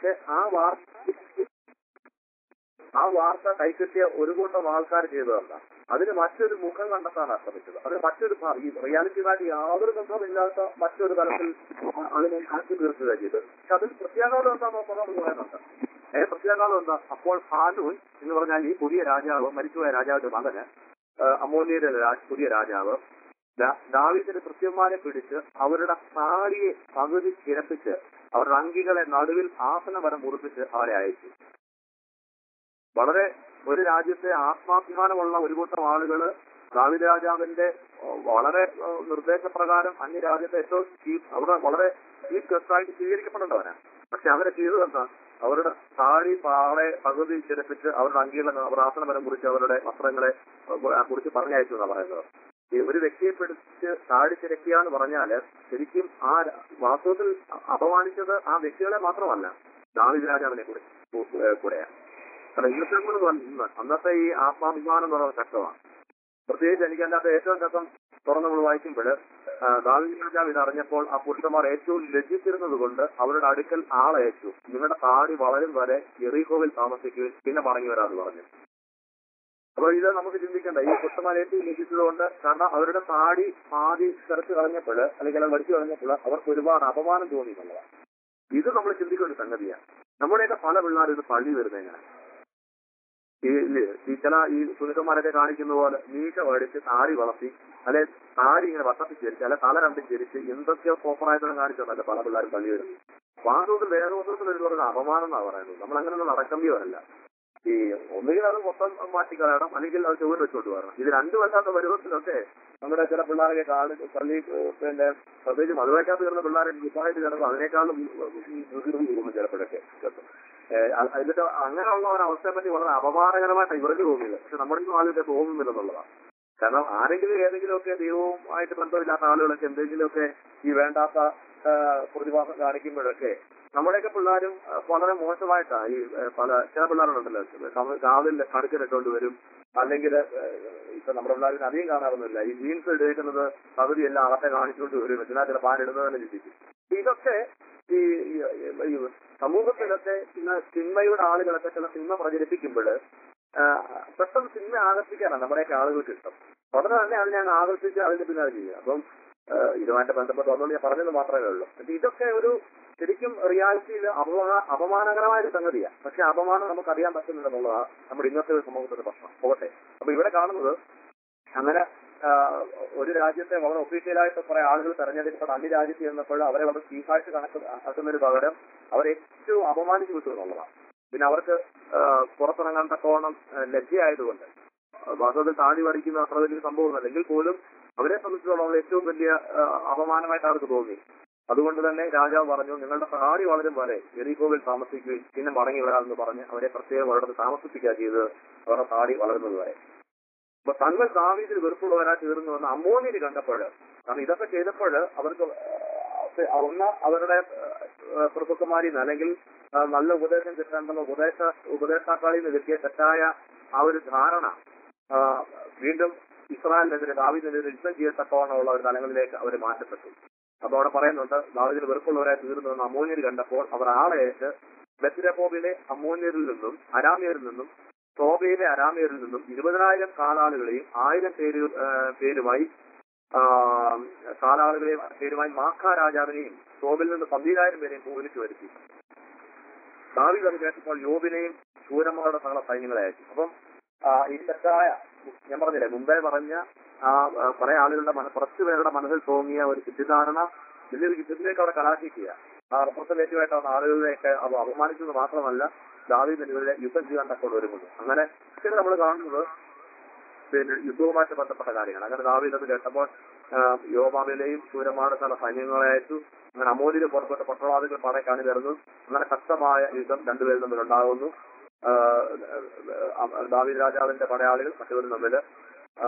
പക്ഷെ ആ വാർത്ത ആ വാർത്ത കൈക്കിട്ടിയ ഒരു കൂട്ടം ആൾക്കാർ ചെയ്തതല്ല അതിന് മറ്റൊരു മുഖം കണ്ടെത്താനാണ് ശ്രമിച്ചത് അതിന് മറ്റൊരു ഭ- ഈ റിയാലിറ്റിയുമായിട്ട് യാതൊരു ബന്ധമില്ലാത്ത മറ്റൊരു തലത്തിൽ അതിനെ ആക്കി തീർക്കുക ചെയ്തത് പക്ഷെ അതിൽ പ്രത്യാഘാതം എന്താ നോക്കുന്നത് നമ്മൾ പറയുന്നുണ്ട് ഏ പ്രത്യാഘാതം എന്താ അപ്പോൾ ഹാനൂൻ എന്ന് പറഞ്ഞാൽ ഈ പുതിയ രാജാവ് മരിച്ചുപോയ രാജാവിന്റെ മകന് ആ, അമോനിയുടെ രാ- പുതിയ രാജാവ് ദാ- ദാവീദിന്റെ കൃത്യന്മാരെ പിടിച്ച് അവരുടെ താടിയെ പകുതി ചിരപ്പിച്ച് അവരുടെ അങ്കികളെ നടുവിൽ ആസനം വരെ മുറിപ്പിച്ച് അവരെ അയച്ചു വളരെ ഒരു രാജ്യത്തെ ആത്മാഭിമാനമുള്ള ഒരു കൂട്ടം ആളുകള് ദാവിദ് രാജാവിന്റെ ഏഹ്, വളരെ ഏഹ്, നിർദ്ദേശപ്രകാരം അന്യ രാജ്യത്തെ ഏറ്റവും ചീഫ് അവിടെ വളരെ ചീഫ് ഗസ്റ്റായിട്ട് സ്വീകരിക്കപ്പെടേണ്ടവനാണ് പക്ഷെ അവരെ ചെയ്തത് എന്താ അവരുടെ താഴി പാളെ പകുതി ചിരപ്പിച്ച് അവരുടെ അങ്കികളെ അവരുടെ ആസനം വരെ മുറിച്ച് അവരുടെ വസ്ത്രങ്ങളെ ഏഹ്, കുറിച്ച് പറഞ്ഞയച്ചു എന്നാണ് പറയുന്നത് ഈ ഒരു വ്യക്തിയെ പിടിച്ച് താഴി ചിരക്കുക എന്ന് പറഞ്ഞാല് ശരിക്കും ആ ര- വാസ്തവത്തിൽ അപമാനിച്ചത് ആ വ്യക്തികളെ മാത്രമല്ല ദാവിദ് രാജാവിനെ കൂടെ കൂടെയാണ് കാരണം ഇന്നത്തെ എന്ന് പറഞ്ഞാൽ അന്നത്തെ ഈ ആത്മാഭിമാനം എന്ന് പറയുന്നത് ശക്തമാണ് പ്രത്യേകിച്ച് എനിക്ക് അതിനകത്ത് ഏറ്റവും രസം തുറന്നു നമ്മൾ വായിക്കുമ്പോൾ ദാവീദ് രാജാവ് ഇത് അറിഞ്ഞപ്പോൾ ആ പുരുഷന്മാർ ഏറ്റവും ലജ്ജിച്ചിരുന്നത് കൊണ്ട് അവരുടെ അടുക്കൽ ആളയച്ചു നിങ്ങളുടെ താടി വളരും വരെ എറിഹോവിൽ താമസിക്കുകയും പിന്നെ മടങ്ങി വരാമെന്ന് പറഞ്ഞു അപ്പൊ ഇത് നമുക്ക് ചിന്തിക്കണ്ട ഈ പുരുഷന്മാർ ഏറ്റവും ലജ്ജിച്ചതുകൊണ്ട് കാരണം അവരുടെ താടി പാതി കിടച്ച് കളഞ്ഞപ്പോൾ അല്ലെങ്കിൽ അത് വടിച്ചു കളഞ്ഞപ്പോൾ അവർക്ക് ഒരുപാട് അപമാനം തോന്നി എന്നുള്ളതാണ് ഇത് നമ്മൾ ചിന്തിക്കുന്ന ഒരു സംഗതിയാണ് നമ്മുടെയൊക്കെ പല പിള്ളേർ ഇത് പള്ളി വരുന്നത് എങ്ങനെ ഈ ഇല്ലേ, ഈ ചില ഈ സുനിക്കന്മാരൊക്കെ കാണിക്കുന്ന പോലെ മീശ മേടിച്ച് താടി വളർത്തി അല്ലെ താടി ഇങ്ങനെ വട്ടത്തിൽ ചെരിച്ച് അല്ലെ തല രണ്ടും ചെരിച്ച് എന്തൊക്കെയോ കോപ്പറായിട്ടാണ് കാണിച്ചതല്ല പല പിള്ളേരും പള്ളി വരുന്നത് വാസ്തവത്തിൽ വേദവസത്തിൽ വരുന്നവർക്ക് അപമാനം എന്നാണ് പറയുന്നത് നമ്മൾ അങ്ങനെയൊന്നും നടക്കേണ്ടിയല്ല ഈ ഒന്നുകിൽ അത് മൊത്തം മാറ്റിക്കളയണം അല്ലെങ്കിൽ അത് ചുവട് വെച്ചോട്ട് വരണം ഇത് രണ്ടും അല്ലാത്ത പരുവത്തിലൊക്കെ നമ്മുടെ ചില പിള്ളേരെ കാണി പള്ളി ഏഹ്, പിന്നെ പ്രത്യേകിച്ച് മധുവയ്ക്കകത്ത് വരുന്ന പിള്ളേരെ നിസ്സായിട്ട് ചിലപ്പോൾ അതിനേക്കാളും മുതിർന്നു പോകുന്നു ചിലപ്പോഴൊക്കെ ഏഹ് അ- എന്നിട്ട് അങ്ങനെയുള്ള ഒരു അവസ്ഥയെ പറ്റി വളരെ അപമാനകരമായിട്ട് ഇവർക്ക് തോന്നിയത് പക്ഷെ നമ്മുടെ ഒന്നും ആദ്യത്തെ തോന്നുന്നില്ലെന്നുള്ളതാണ് കാരണം ആരെങ്കിലും ഏതെങ്കിലുമൊക്കെ ദൈവവുമായിട്ട് ബന്ധമില്ലാത്ത ആളുകളൊക്കെ എന്തെങ്കിലുമൊക്കെ ഈ വേണ്ടാത്ത ആ, പ്രതിഭാസം കാണിക്കുമ്പോഴൊക്കെ നമ്മുടെയൊക്കെ പിള്ളേരും ആ, വളരെ മോശമായിട്ടാണ് ഈ ആ, പല ചില പിള്ളേരുണ്ടല്ലോ കാവിൽ കടുക്കിലിട്ടുകൊണ്ട് വരും അല്ലെങ്കിൽ ഇപ്പൊ നമ്മുടെ പിള്ളേരിന് അധികം കാണാറൊന്നുമില്ല ഈ ജീൻസ് എടുക്കുന്നത് പകുതി എല്ലാം അകത്തെ കാണിച്ചുകൊണ്ട് വരും എന്തിനാ ചില പാൻ ഇടുന്നത് തന്നെ ചിന്തിക്കും ഇതൊക്കെ ഈ ഈ- ഈ സമൂഹത്തിലൊക്കെ ചില സിനിമയുടെ ആളുകളൊക്കെ ചില സിനിമ പ്രചരിപ്പിക്കുമ്പോൾ പെട്ടെന്ന് സിനിമ ആകർഷിക്കാനാണ് നമ്മുടെയൊക്കെ ആളുകൾക്ക് ഇഷ്ടം ഉടനെ തന്നെ അതിനെ അങ്ങ് ആകർഷിച്ച് അതിന്റെ പിന്നാലെ ചെയ്യുക അപ്പം ആ, ഇതുമായിട്ട് ബന്ധപ്പെട്ട് ഒന്നുകൂടി ഞാൻ പറഞ്ഞത് മാത്രമേ ഉള്ളൂ പക്ഷെ ഇതൊക്കെ ഒരു ശരിക്കും റിയാലിറ്റിയിൽ അപമാ അപമാനകരമായ ഒരു സംഗതിയാണ് പക്ഷെ അപമാനം നമുക്ക് അറിയാൻ പറ്റുന്നില്ലെന്നുള്ളതാണ് നമ്മുടെ ഇന്നത്തെ ഒരു സമൂഹത്തിന്റെ പ്രശ്നം പോകട്ടെ അപ്പൊ ഇവിടെ കാണുന്നത് അങ്ങനെ ആ, ഒരു രാജ്യത്തെ വളരെ ഒഫീഷ്യലായിട്ട് കുറെ ആളുകൾ തെരഞ്ഞെടുക്കപ്പെട്ട അന്യ രാജ്യത്ത് ചെന്നപ്പോൾ അവരെ വളരെ ചീഫായിട്ട് കണക്ക് ആക്കുന്നതിന് പകരം അവരെ ഏറ്റവും അപമാനിച്ചു വിട്ടു എന്നുള്ളതാണ് പിന്നെ അവർക്ക് ആ, പുറത്തിറങ്ങാൻ തക്കവണ്ണം ആ, ലജ്ജയായതുകൊണ്ട് വാസ്തവത്തിൽ താടി വടിക്കുന്ന അത്ര വലിയ സംഭവമൊന്നുമല്ല എങ്കിൽ പോലും അവരെ സംബന്ധിച്ചിടത്തോളം ഏറ്റവും വലിയ ആ, അപമാനമായിട്ട് അവർക്ക് തോന്നി അതുകൊണ്ട് തന്നെ രാജാവ് പറഞ്ഞു നിങ്ങളുടെ താടി വളരും വരെ എറികോവിൽ താമസിക്കുകയും പിന്നെ മടങ്ങി വരാമെന്ന് പറഞ്ഞ് അവരെ പ്രത്യേകം ഒരിടത്ത് താമസിപ്പിക്കുക ചെയ്ത് അവരുടെ താടി വളരുന്നത് വരെ അപ്പൊ തങ്ങൾ ദാവീദിൽ വെറുപ്പുള്ളവരാ തീർന്നു വന്ന് അമ്മോനിയിൽ കണ്ടപ്പോൾ കാരണം ഇതൊക്കെ ചെയ്തപ്പോൾ അവർക്ക് ആ, ഒന്ന് അവരുടെ ആ, പ്രഭുക്കന്മാരിൽ നിന്ന് അല്ലെങ്കിൽ ആ, നല്ല ഉപദേശം കിട്ടാനുള്ള ഉപദേശ ഉപദേഷ്ടാക്കളിൽ നിന്ന് കിട്ടിയ തെറ്റായ ആ ഒരു ധാരണ ആ, വീണ്ടും ഇസ്രായേലിനെതിരെ ദാവീദിനെതിരെ യുദ്ധം ചെയ്യത്തക്കവണ്ണമുള്ള ഒരു തലങ്ങളിലേക്ക് അവർ മാറ്റപ്പെട്ടു അപ്പൊ അവിടെ പറയുന്നുണ്ട് ദാവീദിൽ വെറുപ്പുള്ളവരായി തീർന്നു വന്ന് അമ്മോനിയർ കണ്ടപ്പോൾ അവർ ആളയച്ച് ബെത്തിരപ്പോബിലെ അമ്മോന്യരിൽ നിന്നും അരാമിയരിൽ നിന്നും സോബയിലെ അരാമിയരിൽ നിന്നും ഇരുപതിനായിരം കാലാളുകളെയും ആയിരം പേര് ആ, പേരുമായി ആ, കാലാളുകളെയും പേരുമായി മാഖ രാജാവിനെയും സോബിൽ നിന്ന് പന്തിരായിരം പേരെയും പൂവിലിച്ച് വരുത്തി ദാവീദ് അത് കേട്ടപ്പോൾ യോബിനെയും ശൂരന്മാരുടെ സകല സൈന്യങ്ങളെ അയച്ചു അപ്പം ആ, ഈ തെറ്റായ ഞാൻ പറഞ്ഞില്ലേ മുമ്പേ പറഞ്ഞ ആ ആ, കുറെ ആളുകളുടെ മന കുറച്ചു പേരുടെ മനസ്സിൽ തോന്നിയ ഒരു തെറ്റിദ്ധാരണ വലിയൊരു യുദ്ധത്തിലേക്ക് അവിടെ കലാശിക്കുക ആ റെപ്രസെന്റേറ്റീവായിട്ട് വന്ന ആളുകളിലേക്ക് അത് അപമാനിച്ചത് മാത്രമല്ല ദാവീദിനെതിരെ യുദ്ധം ചെയ്യാൻ തക്കോട് ഒരുങ്ങുന്നു അങ്ങനെ ഇത് നമ്മൾ കാണുന്നത് പിന്നെ യുദ്ധവുമായിട്ട് ബന്ധപ്പെട്ട കാര്യങ്ങൾ അങ്ങനെ ദാവീദ് അത് കേട്ടപ്പോൾ ആ, യോബാബിലെയും ശൂരന്മാരുടെ സ്ഥല സൈന്യങ്ങളെ അയച്ചു അങ്ങനെ അമോലിന് പുറപ്പെട്ട പട്ടണവാദികൾ പടയ്ക്കാണ് കയറുന്നു അങ്ങനെ ശക്തമായ യുദ്ധം രണ്ടുപേരിൽ തമ്മിൽ ഉണ്ടാകുന്നു ആ, ആ, ദാവീദ് രാജാവിന്റെ പടയാളികൾ മറ്റവരും തമ്മിൽ ആ,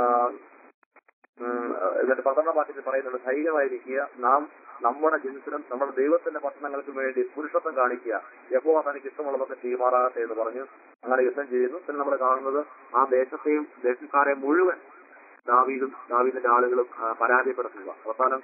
ഉം, എന്നിട്ട് പന്ത്രണ്ടാം വാക്യത്തിൽ പറയുന്നുണ്ട് ധൈര്യമായിരിക്കുക നാം നമ്മുടെ ജനത്തിനും നമ്മുടെ ദൈവത്തിന്റെ പട്ടണങ്ങൾക്ക് വേണ്ടി പുരുഷത്വം കാണിക്കുക യഹോവ തനിക്ക് ഇഷ്ടമുള്ളതൊക്കെ ചെയ്യുമാറാകട്ടെ എന്ന് പറഞ്ഞു അങ്ങനെ യുദ്ധം ചെയ്യുന്നു പിന്നെ നമ്മൾ കാണുന്നത് ആ ദേശത്തെയും ദേശക്കാരെ മുഴുവൻ ദാവീദും ദാവീദിന്റെ ആളുകളും ആ, പരാജയപ്പെടുത്തുക അവസാനം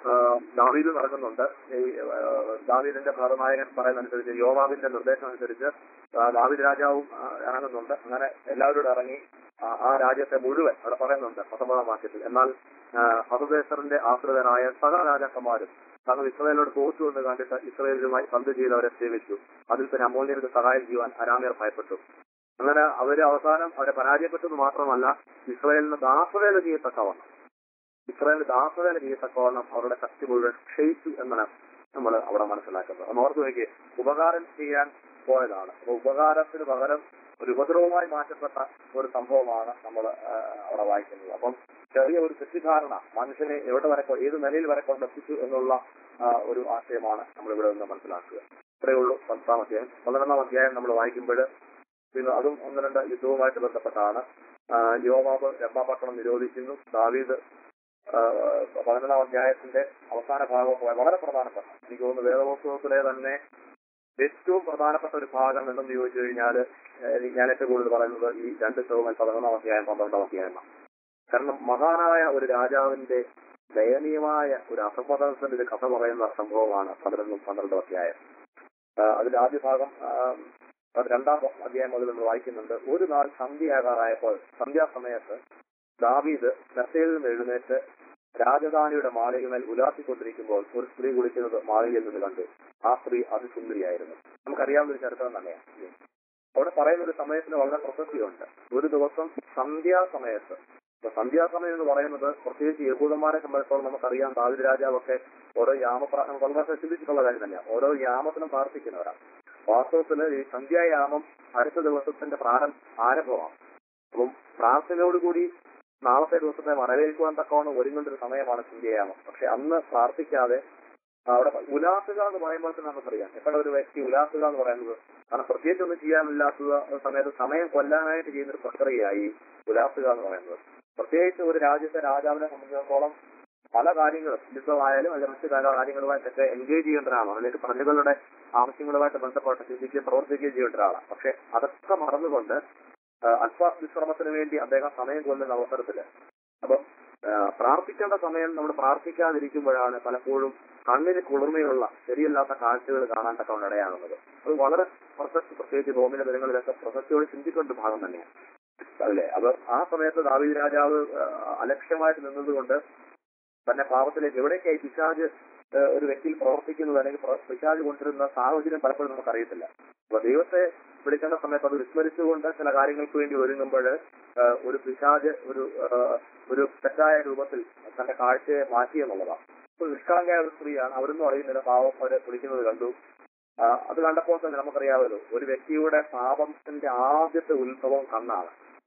ദാവീദ് നടക്കുന്നുണ്ട് ഈ ആ, ദാവീദിന്റെ ഭരണനായകൻ പറയുന്നതനുസരിച്ച് യോവാബിന്റെ നിർദ്ദേശം അനുസരിച്ച് ആ, ദാവീദ് രാജാവും ആ, ഇറങ്ങുന്നുണ്ട് അങ്ങനെ എല്ലാവരോടും ഇറങ്ങി ആ, ആ രാജ്യത്തെ മുഴുവൻ അവിടെ പറയുന്നുണ്ട് പത്തൊമ്പതാം വാക്യത്തിൽ എന്നാൽ ഹതുദേശറിന്റെ ആശ്രിതനായ സകല രാജാക്കന്മാരും തങ്ങൾ ഇസ്രായേലിനോട് തോറ്റു എന്ന് കണ്ടിട്ട് ഇസ്രായേലുമായി പന്ത് ചെയ്ത് അവരെ സേവിച്ചു അതിൽ തന്നെ അമൂല്യർക്ക് സഹായം ചെയ്യുവാൻ അരാമിയർ ഭയപ്പെട്ടു അങ്ങനെ അവര് അവസാനം അവരെ പരാജയപ്പെട്ടത് മാത്രമല്ല ഇസ്രായേലിന് ദാസവേല ചെയ്യത്തക്കവണ്ണം ഇസ്രായേലിന് ദാസവേല ചെയ്യത്തക്കവണ്ണം അവരുടെ ശക്തി മുഴുവൻ ക്ഷയിച്ചു എന്നാണ് നമ്മൾ അവിടെ മനസ്സിലാക്കുന്നത് ഒന്ന് ഓർത്ത് നോക്കി ഉപകാരം ചെയ്യാൻ പോയതാണ് അപ്പൊ ഉപകാരത്തിന് പകരം ഒരു ഉപദ്രവമായി മാറ്റപ്പെട്ട ഒരു സംഭവമാണ് നമ്മൾ അവിടെ വായിക്കുന്നത് അപ്പം ചെറിയ ഒരു തെറ്റിദ്ധാരണ മനുഷ്യനെ എവിടെ വരെ കൊ- ഏത് നിലയിൽ വരെ കൊണ്ടെത്തിച്ചു എന്നുള്ള ആ, ഒരു ആശയമാണ് നമ്മൾ ഇവിടെ നിന്ന് മനസ്സിലാക്കുക ഇത്രയേ ഉള്ളൂ പത്താം അധ്യായം പതിനൊന്നാം അധ്യായം നമ്മൾ വായിക്കുമ്പോൾ പിന്നെ അതും ഒന്ന് രണ്ട് യുദ്ധവുമായിട്ട് ബന്ധപ്പെട്ടാണ് ആ, യോവാബ് രമ്പാപട്ടണം നിരോധിക്കുന്നു ദാവീദ് ആ, പതിനൊന്നാം അധ്യായത്തിന്റെ അവസാന ഭാഗമൊക്കെ വളരെ പ്രധാനപ്പെട്ട എനിക്ക് തോന്നുന്നു വേദപുസ്തകത്തിലെ തന്നെ ഏറ്റവും പ്രധാനപ്പെട്ട ഒരു ഭാഗം എന്തെന്ന് ചോദിച്ചു കഴിഞ്ഞാൽ ഞാൻ ഏറ്റവും കൂടുതൽ പറയുന്നത് ഈ രണ്ട് ശതമാനം പതിനൊന്നാം അധ്യായം പന്ത്രണ്ടാം അധ്യായമാണ് കാരണം മഹാനായ ഒരു രാജാവിന്റെ ദയനീയമായ ഒരു അസംബന്ധത്തിന്റെ ഒരു കഥ പറയുന്ന സംഭവമാണ് പതിനൊന്നും പന്ത്രണ്ടും അധ്യായം ആ, അതിന്റെ ആദ്യ ഭാഗം ആ, അത് രണ്ടാം അധ്യായം മുതൽ നമ്മൾ വായിക്കുന്നുണ്ട് ഒരു നാൾ സന്ധ്യയാകാറായപ്പോൾ സന്ധ്യാസമയത്ത് ദാവീദ് മെസ്സയിൽ നിന്ന് എഴുന്നേറ്റ് രാജധാനിയുടെ മാളികമേൽ ഉലാത്തിക്കൊണ്ടിരിക്കുമ്പോൾ ഒരു സ്ത്രീ കുളിക്കുന്നത് മാളികയിൽ നിന്ന് കണ്ടു ആ സ്ത്രീ അതിസുന്ദരിയായിരുന്നു നമുക്കറിയാവുന്ന ഒരു ചരിത്രം തന്നെയാണ് അവിടെ പറയുന്ന ഒരു സമയത്തിന് വളരെ പ്രസക്തിയുണ്ട് ഒരു ദിവസം സന്ധ്യാസമയത്ത് ഇപ്പൊ സന്ധ്യാസമയം എന്ന് പറയുന്നത് പ്രത്യേകിച്ച് യഹൂദന്മാരെ സംബന്ധിച്ചോളം നമുക്കറിയാം ദാവിദ് രാജാവൊക്കെ ഓരോ യാമപ്രാ നമുക്ക് വളരെ ചിന്തിച്ചിട്ടുള്ള കാര്യം തന്നെയാണ് ഓരോ യാമത്തിനും പ്രാർത്ഥിക്കുന്നവരാണ് വാസ്തവത്തിൽ ഈ സന്ധ്യായാമം അടുത്ത ദിവസത്തിന്റെ പ്രാരംഭ ആരംഭമാണ് അപ്പം പ്രാർത്ഥനയോടുകൂടി നാളത്തെ ദിവസത്തെ വരവേൽക്കുവാൻ തക്കവണ്ണം ഒരുങ്ങേണ്ട ഒരു സമയമാണ് സന്ധ്യായാമം പക്ഷെ അന്ന് പ്രാർത്ഥിക്കാതെ അവിടെ ഉലാസുക എന്ന് പറയുമ്പോൾ തന്നെ നമുക്കറിയാം എപ്പോഴും ഒരു വ്യക്തി ഉലാസുക എന്ന് പറയുന്നത് കാരണം പ്രത്യേകിച്ച് ഒന്നും ചെയ്യാനില്ലാത്ത സമയത്ത് സമയം കൊല്ലാനായിട്ട് ചെയ്യുന്ന ഒരു പ്രക്രിയയായി ഉലാസുക എന്ന് പറയുന്നത് പ്രത്യേകിച്ച് ഒരു രാജ്യത്തെ രാജാവിനെ സംബന്ധിച്ചിടത്തോളം പല കാര്യങ്ങളും യുദ്ധമായാലും അല്ലെങ്കിൽ മറ്റു പല കാര്യങ്ങളുമായിട്ടൊക്കെ എൻഗേജ് ചെയ്യേണ്ട ഒരാളാണ് അല്ലെങ്കിൽ പ്രജകളുടെ ആവശ്യങ്ങളുമായിട്ട് ബന്ധപ്പെട്ട് ചിന്തിക്കുകയും പ്രവർത്തിക്കുകയും ചെയ്യേണ്ട ഒരാളാണ് പക്ഷെ അതൊക്കെ മറന്നുകൊണ്ട് ആ, അല്പവിശ്രമത്തിന് വേണ്ടി അദ്ദേഹം സമയം കൊല്ലുന്ന അവസരത്തില് അപ്പം ആ, പ്രാർത്ഥിക്കേണ്ട സമയം നമ്മൾ പ്രാർത്ഥിക്കാതിരിക്കുമ്പോഴാണ് പലപ്പോഴും കണ്ണിന് കുളിർമയുള്ള ശരിയല്ലാത്ത കാഴ്ചകൾ കാണാൻ തക്കവണ്ണം ഇടയാകുന്നത് അത് വളരെ പ്രസക്തി പ്രത്യേകിച്ച് റോമിന്റെ ദിനങ്ങളിലൊക്കെ പ്രസക്തിയോട് ചിന്തിക്കേണ്ട ഒരു ഭാഗം തന്നെയാണ് അല്ലേ അത് ആ സമയത്ത് ദാവീദ് രാജാവ് ആ, അലക്ഷ്യമായിട്ട് നിന്നതുകൊണ്ട് തന്നെ പാപത്തിലേക്ക് എവിടേക്കായി പിശാജ് ആ, ഒരു വ്യക്തിയിൽ പ്രവർത്തിക്കുന്നത് അല്ലെങ്കിൽ പ്ര- പിശാജ് കൊണ്ടിരുന്ന സാഹചര്യം പലപ്പോഴും നമുക്ക് അറിയത്തില്ല അപ്പൊ ദൈവത്തെ വിളിക്കേണ്ട സമയത്ത് അത് വിസ്മരിച്ചുകൊണ്ട് ചില കാര്യങ്ങൾക്ക് വേണ്ടി ഒരുങ്ങുമ്പോൾ ഒരു പിശാജ് ഒരു ആ, ഒരു തെറ്റായ രൂപത്തിൽ തന്റെ കാഴ്ചയെ മാറ്റി എന്നുള്ളതാണ് ഇപ്പൊ നിഷ്കളങ്കയായ ഒരു സ്ത്രീയാണ് അവരൊന്നും അറിയുന്നില്ല പാവം അവരെ വിളിക്കുന്നത് കണ്ടു ആ, അത് കണ്ടപ്പോൾ തന്നെ നമുക്കറിയാമല്ലോ ഒരു വ്യക്തിയുടെ പാപത്തിന്റെ ആദ്യത്തെ ഉത്ഭവം കണ്ണാണ്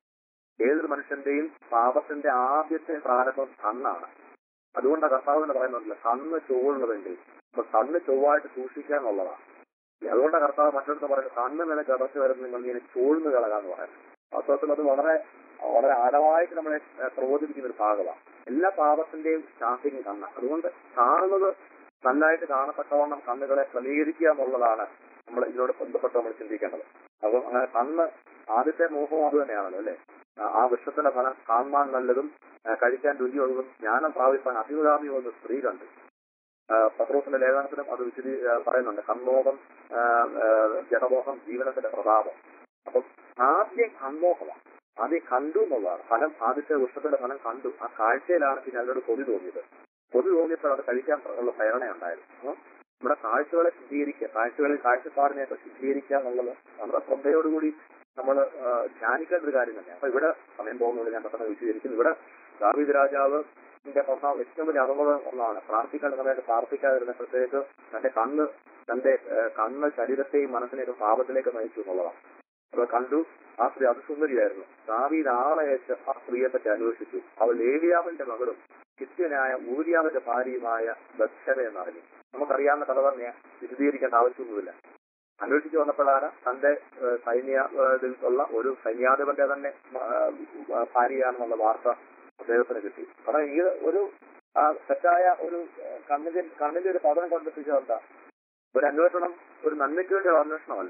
ഏതൊരു മനുഷ്യന്റെയും പാപത്തിന്റെ ആദ്യത്തെ പ്രാരംഭം കണ്ണാണ് അതുകൊണ്ടാണ് കർത്താവ് എന്ന് പറയുന്നുണ്ടല്ലോ കണ്ണ് ചൊവ്വുള്ളതെങ്കിൽ അപ്പൊ കണ്ണ് ചൊവ്വായിട്ട് സൂക്ഷിക്കുക എന്നുള്ളതാണ് അതുകൊണ്ടാണ് കർത്താവ് മറ്റൊരുത്ത് പറയുന്നത് കണ്ണ് നിനക്ക് അടച്ചു വരുന്ന നിങ്ങൾ ഇങ്ങനെ ചൂഴ്ന്നു കളകാന്ന് പറയുന്നത് വാസ്തവത്തിൽ അത് വളരെ വളരെ ആഴമായിട്ട് നമ്മളെ ഏഹ്, പ്രബോധിപ്പിക്കുന്ന ഒരു ഭാഗമാണ് എല്ലാ പാപത്തിന്റെയും സ്റ്റാർട്ടിങ് കണ്ണ് അതുകൊണ്ട് കാണുന്നത് നന്നായിട്ട് കാണത്തക്കവണ്ണം കണ്ണുകളെ ക്രമീകരിക്കുക എന്നുള്ളതാണ് നമ്മൾ ഇതിനോട് ബന്ധപ്പെട്ട് നമ്മൾ ചിന്തിക്കേണ്ടത് അപ്പം അങ്ങനെ കണ്ണ് ആദ്യത്തെ മോഹം അത് തന്നെയാണല്ലോ അല്ലെ ആ വൃക്ഷത്തിന്റെ ഫലം കാണാൻ നല്ലതും ആ, കഴിക്കാൻ രുചിയുള്ളതും ജ്ഞാനം പ്രാപിപ്പാൻ അഭിമുഖാമിയുമെന്ന് സ്ത്രീ കണ്ടു ആ, പത്രോസിന്റെ ലേഖനത്തിലും അത് വിശദീ ആ, പറയുന്നുണ്ട് കൺമോഹം ആ, ആ, ജഡമോഹം ജീവനത്തിന്റെ പ്രതാപം അപ്പം ആദ്യം കൺമോഹമാണ് ആദ്യം കണ്ടു എന്നുള്ളതാണ് ഫലം ആദ്യത്തെ വൃക്ഷത്തിന്റെ ഫലം കണ്ടു ആ കാഴ്ചയിലാണ് പിന്നെ അതിനോട് കൊതി തോന്നിയത് കൊതി തോന്നിയപ്പോൾ അത് കഴിക്കാൻ ഉള്ള പ്രേരണയുണ്ടായത് അപ്പം നമ്മുടെ കാഴ്ചകളെ ശുദ്ധീകരിക്കുക കാഴ്ചകളിൽ കാഴ്ചപ്പാടിനെയൊക്കെ ശുദ്ധീകരിക്കുക എന്നുള്ളത് നമ്മുടെ ശ്രദ്ധയോടുകൂടി നമ്മൾ ധ്യാനിക്കേണ്ട ഒരു കാര്യം തന്നെയാണ് അപ്പൊ ഇവിടെ സമയം പോകുന്നത് ഞാൻ പെട്ടെന്ന് വിശദീകരിക്കുന്നു ഇവിടെ ദാവീദ് രാജാവ് പ്രശ്നം ഏറ്റവും വലിയ അറുപത് ഒന്നാണ് പ്രാർത്ഥിക്കേണ്ട സമയത്ത് പ്രാർത്ഥിക്കാതിരുന്നപ്പോഴത്തേക്ക് തന്റെ കണ്ണ് തന്റെ ഏഹ്, കണ്ണ് ശരീരത്തെയും മനസ്സിനെയൊക്കെ പാപത്തിലേക്ക് നയിച്ചു എന്നുള്ളതാണ് അപ്പൊ കണ്ടു ആ സ്ത്രീ അതിസുന്ദരിയായിരുന്നു ദാവീദ് ആളയച്ച് ആ സ്ത്രീയെ പറ്റി അന്വേഷിച്ചു അവൾ ലേവിയാവിന്റെ മകളും ക്രിസ്ത്യനായ ഊരിയാവിന്റെ ഭാര്യയുമായ ബക്ഷര എന്നറിഞ്ഞു നമുക്കറിയാവുന്ന കഥ തന്നെ വിശദീകരിക്കേണ്ട ആവശ്യമൊന്നുമില്ല അന്വേഷിച്ചു വന്നപ്പോഴാണ് തന്റെ ഏഹ്, സൈന്യ ഏഹ്, ഇതിൽ ഉള്ള ഒരു സൈന്യാധിപന്റെ തന്നെ ഏഹ്, ഭാര്യയാണെന്നുള്ള വാർത്ത അദ്ദേഹത്തിന് കിട്ടി അവിടെ ഈ ഒരു ആ, തെറ്റായ ഒരു ഏഹ്, കണ്ണിന്റെ കണ്ണിന്റെ ഒരു പതനം കണ്ടെത്തിച്ചതെന്താ ഒരു അന്വേഷണം ഒരു നന്മയ്ക്ക് വേണ്ടി ഒരു അന്വേഷണമല്ല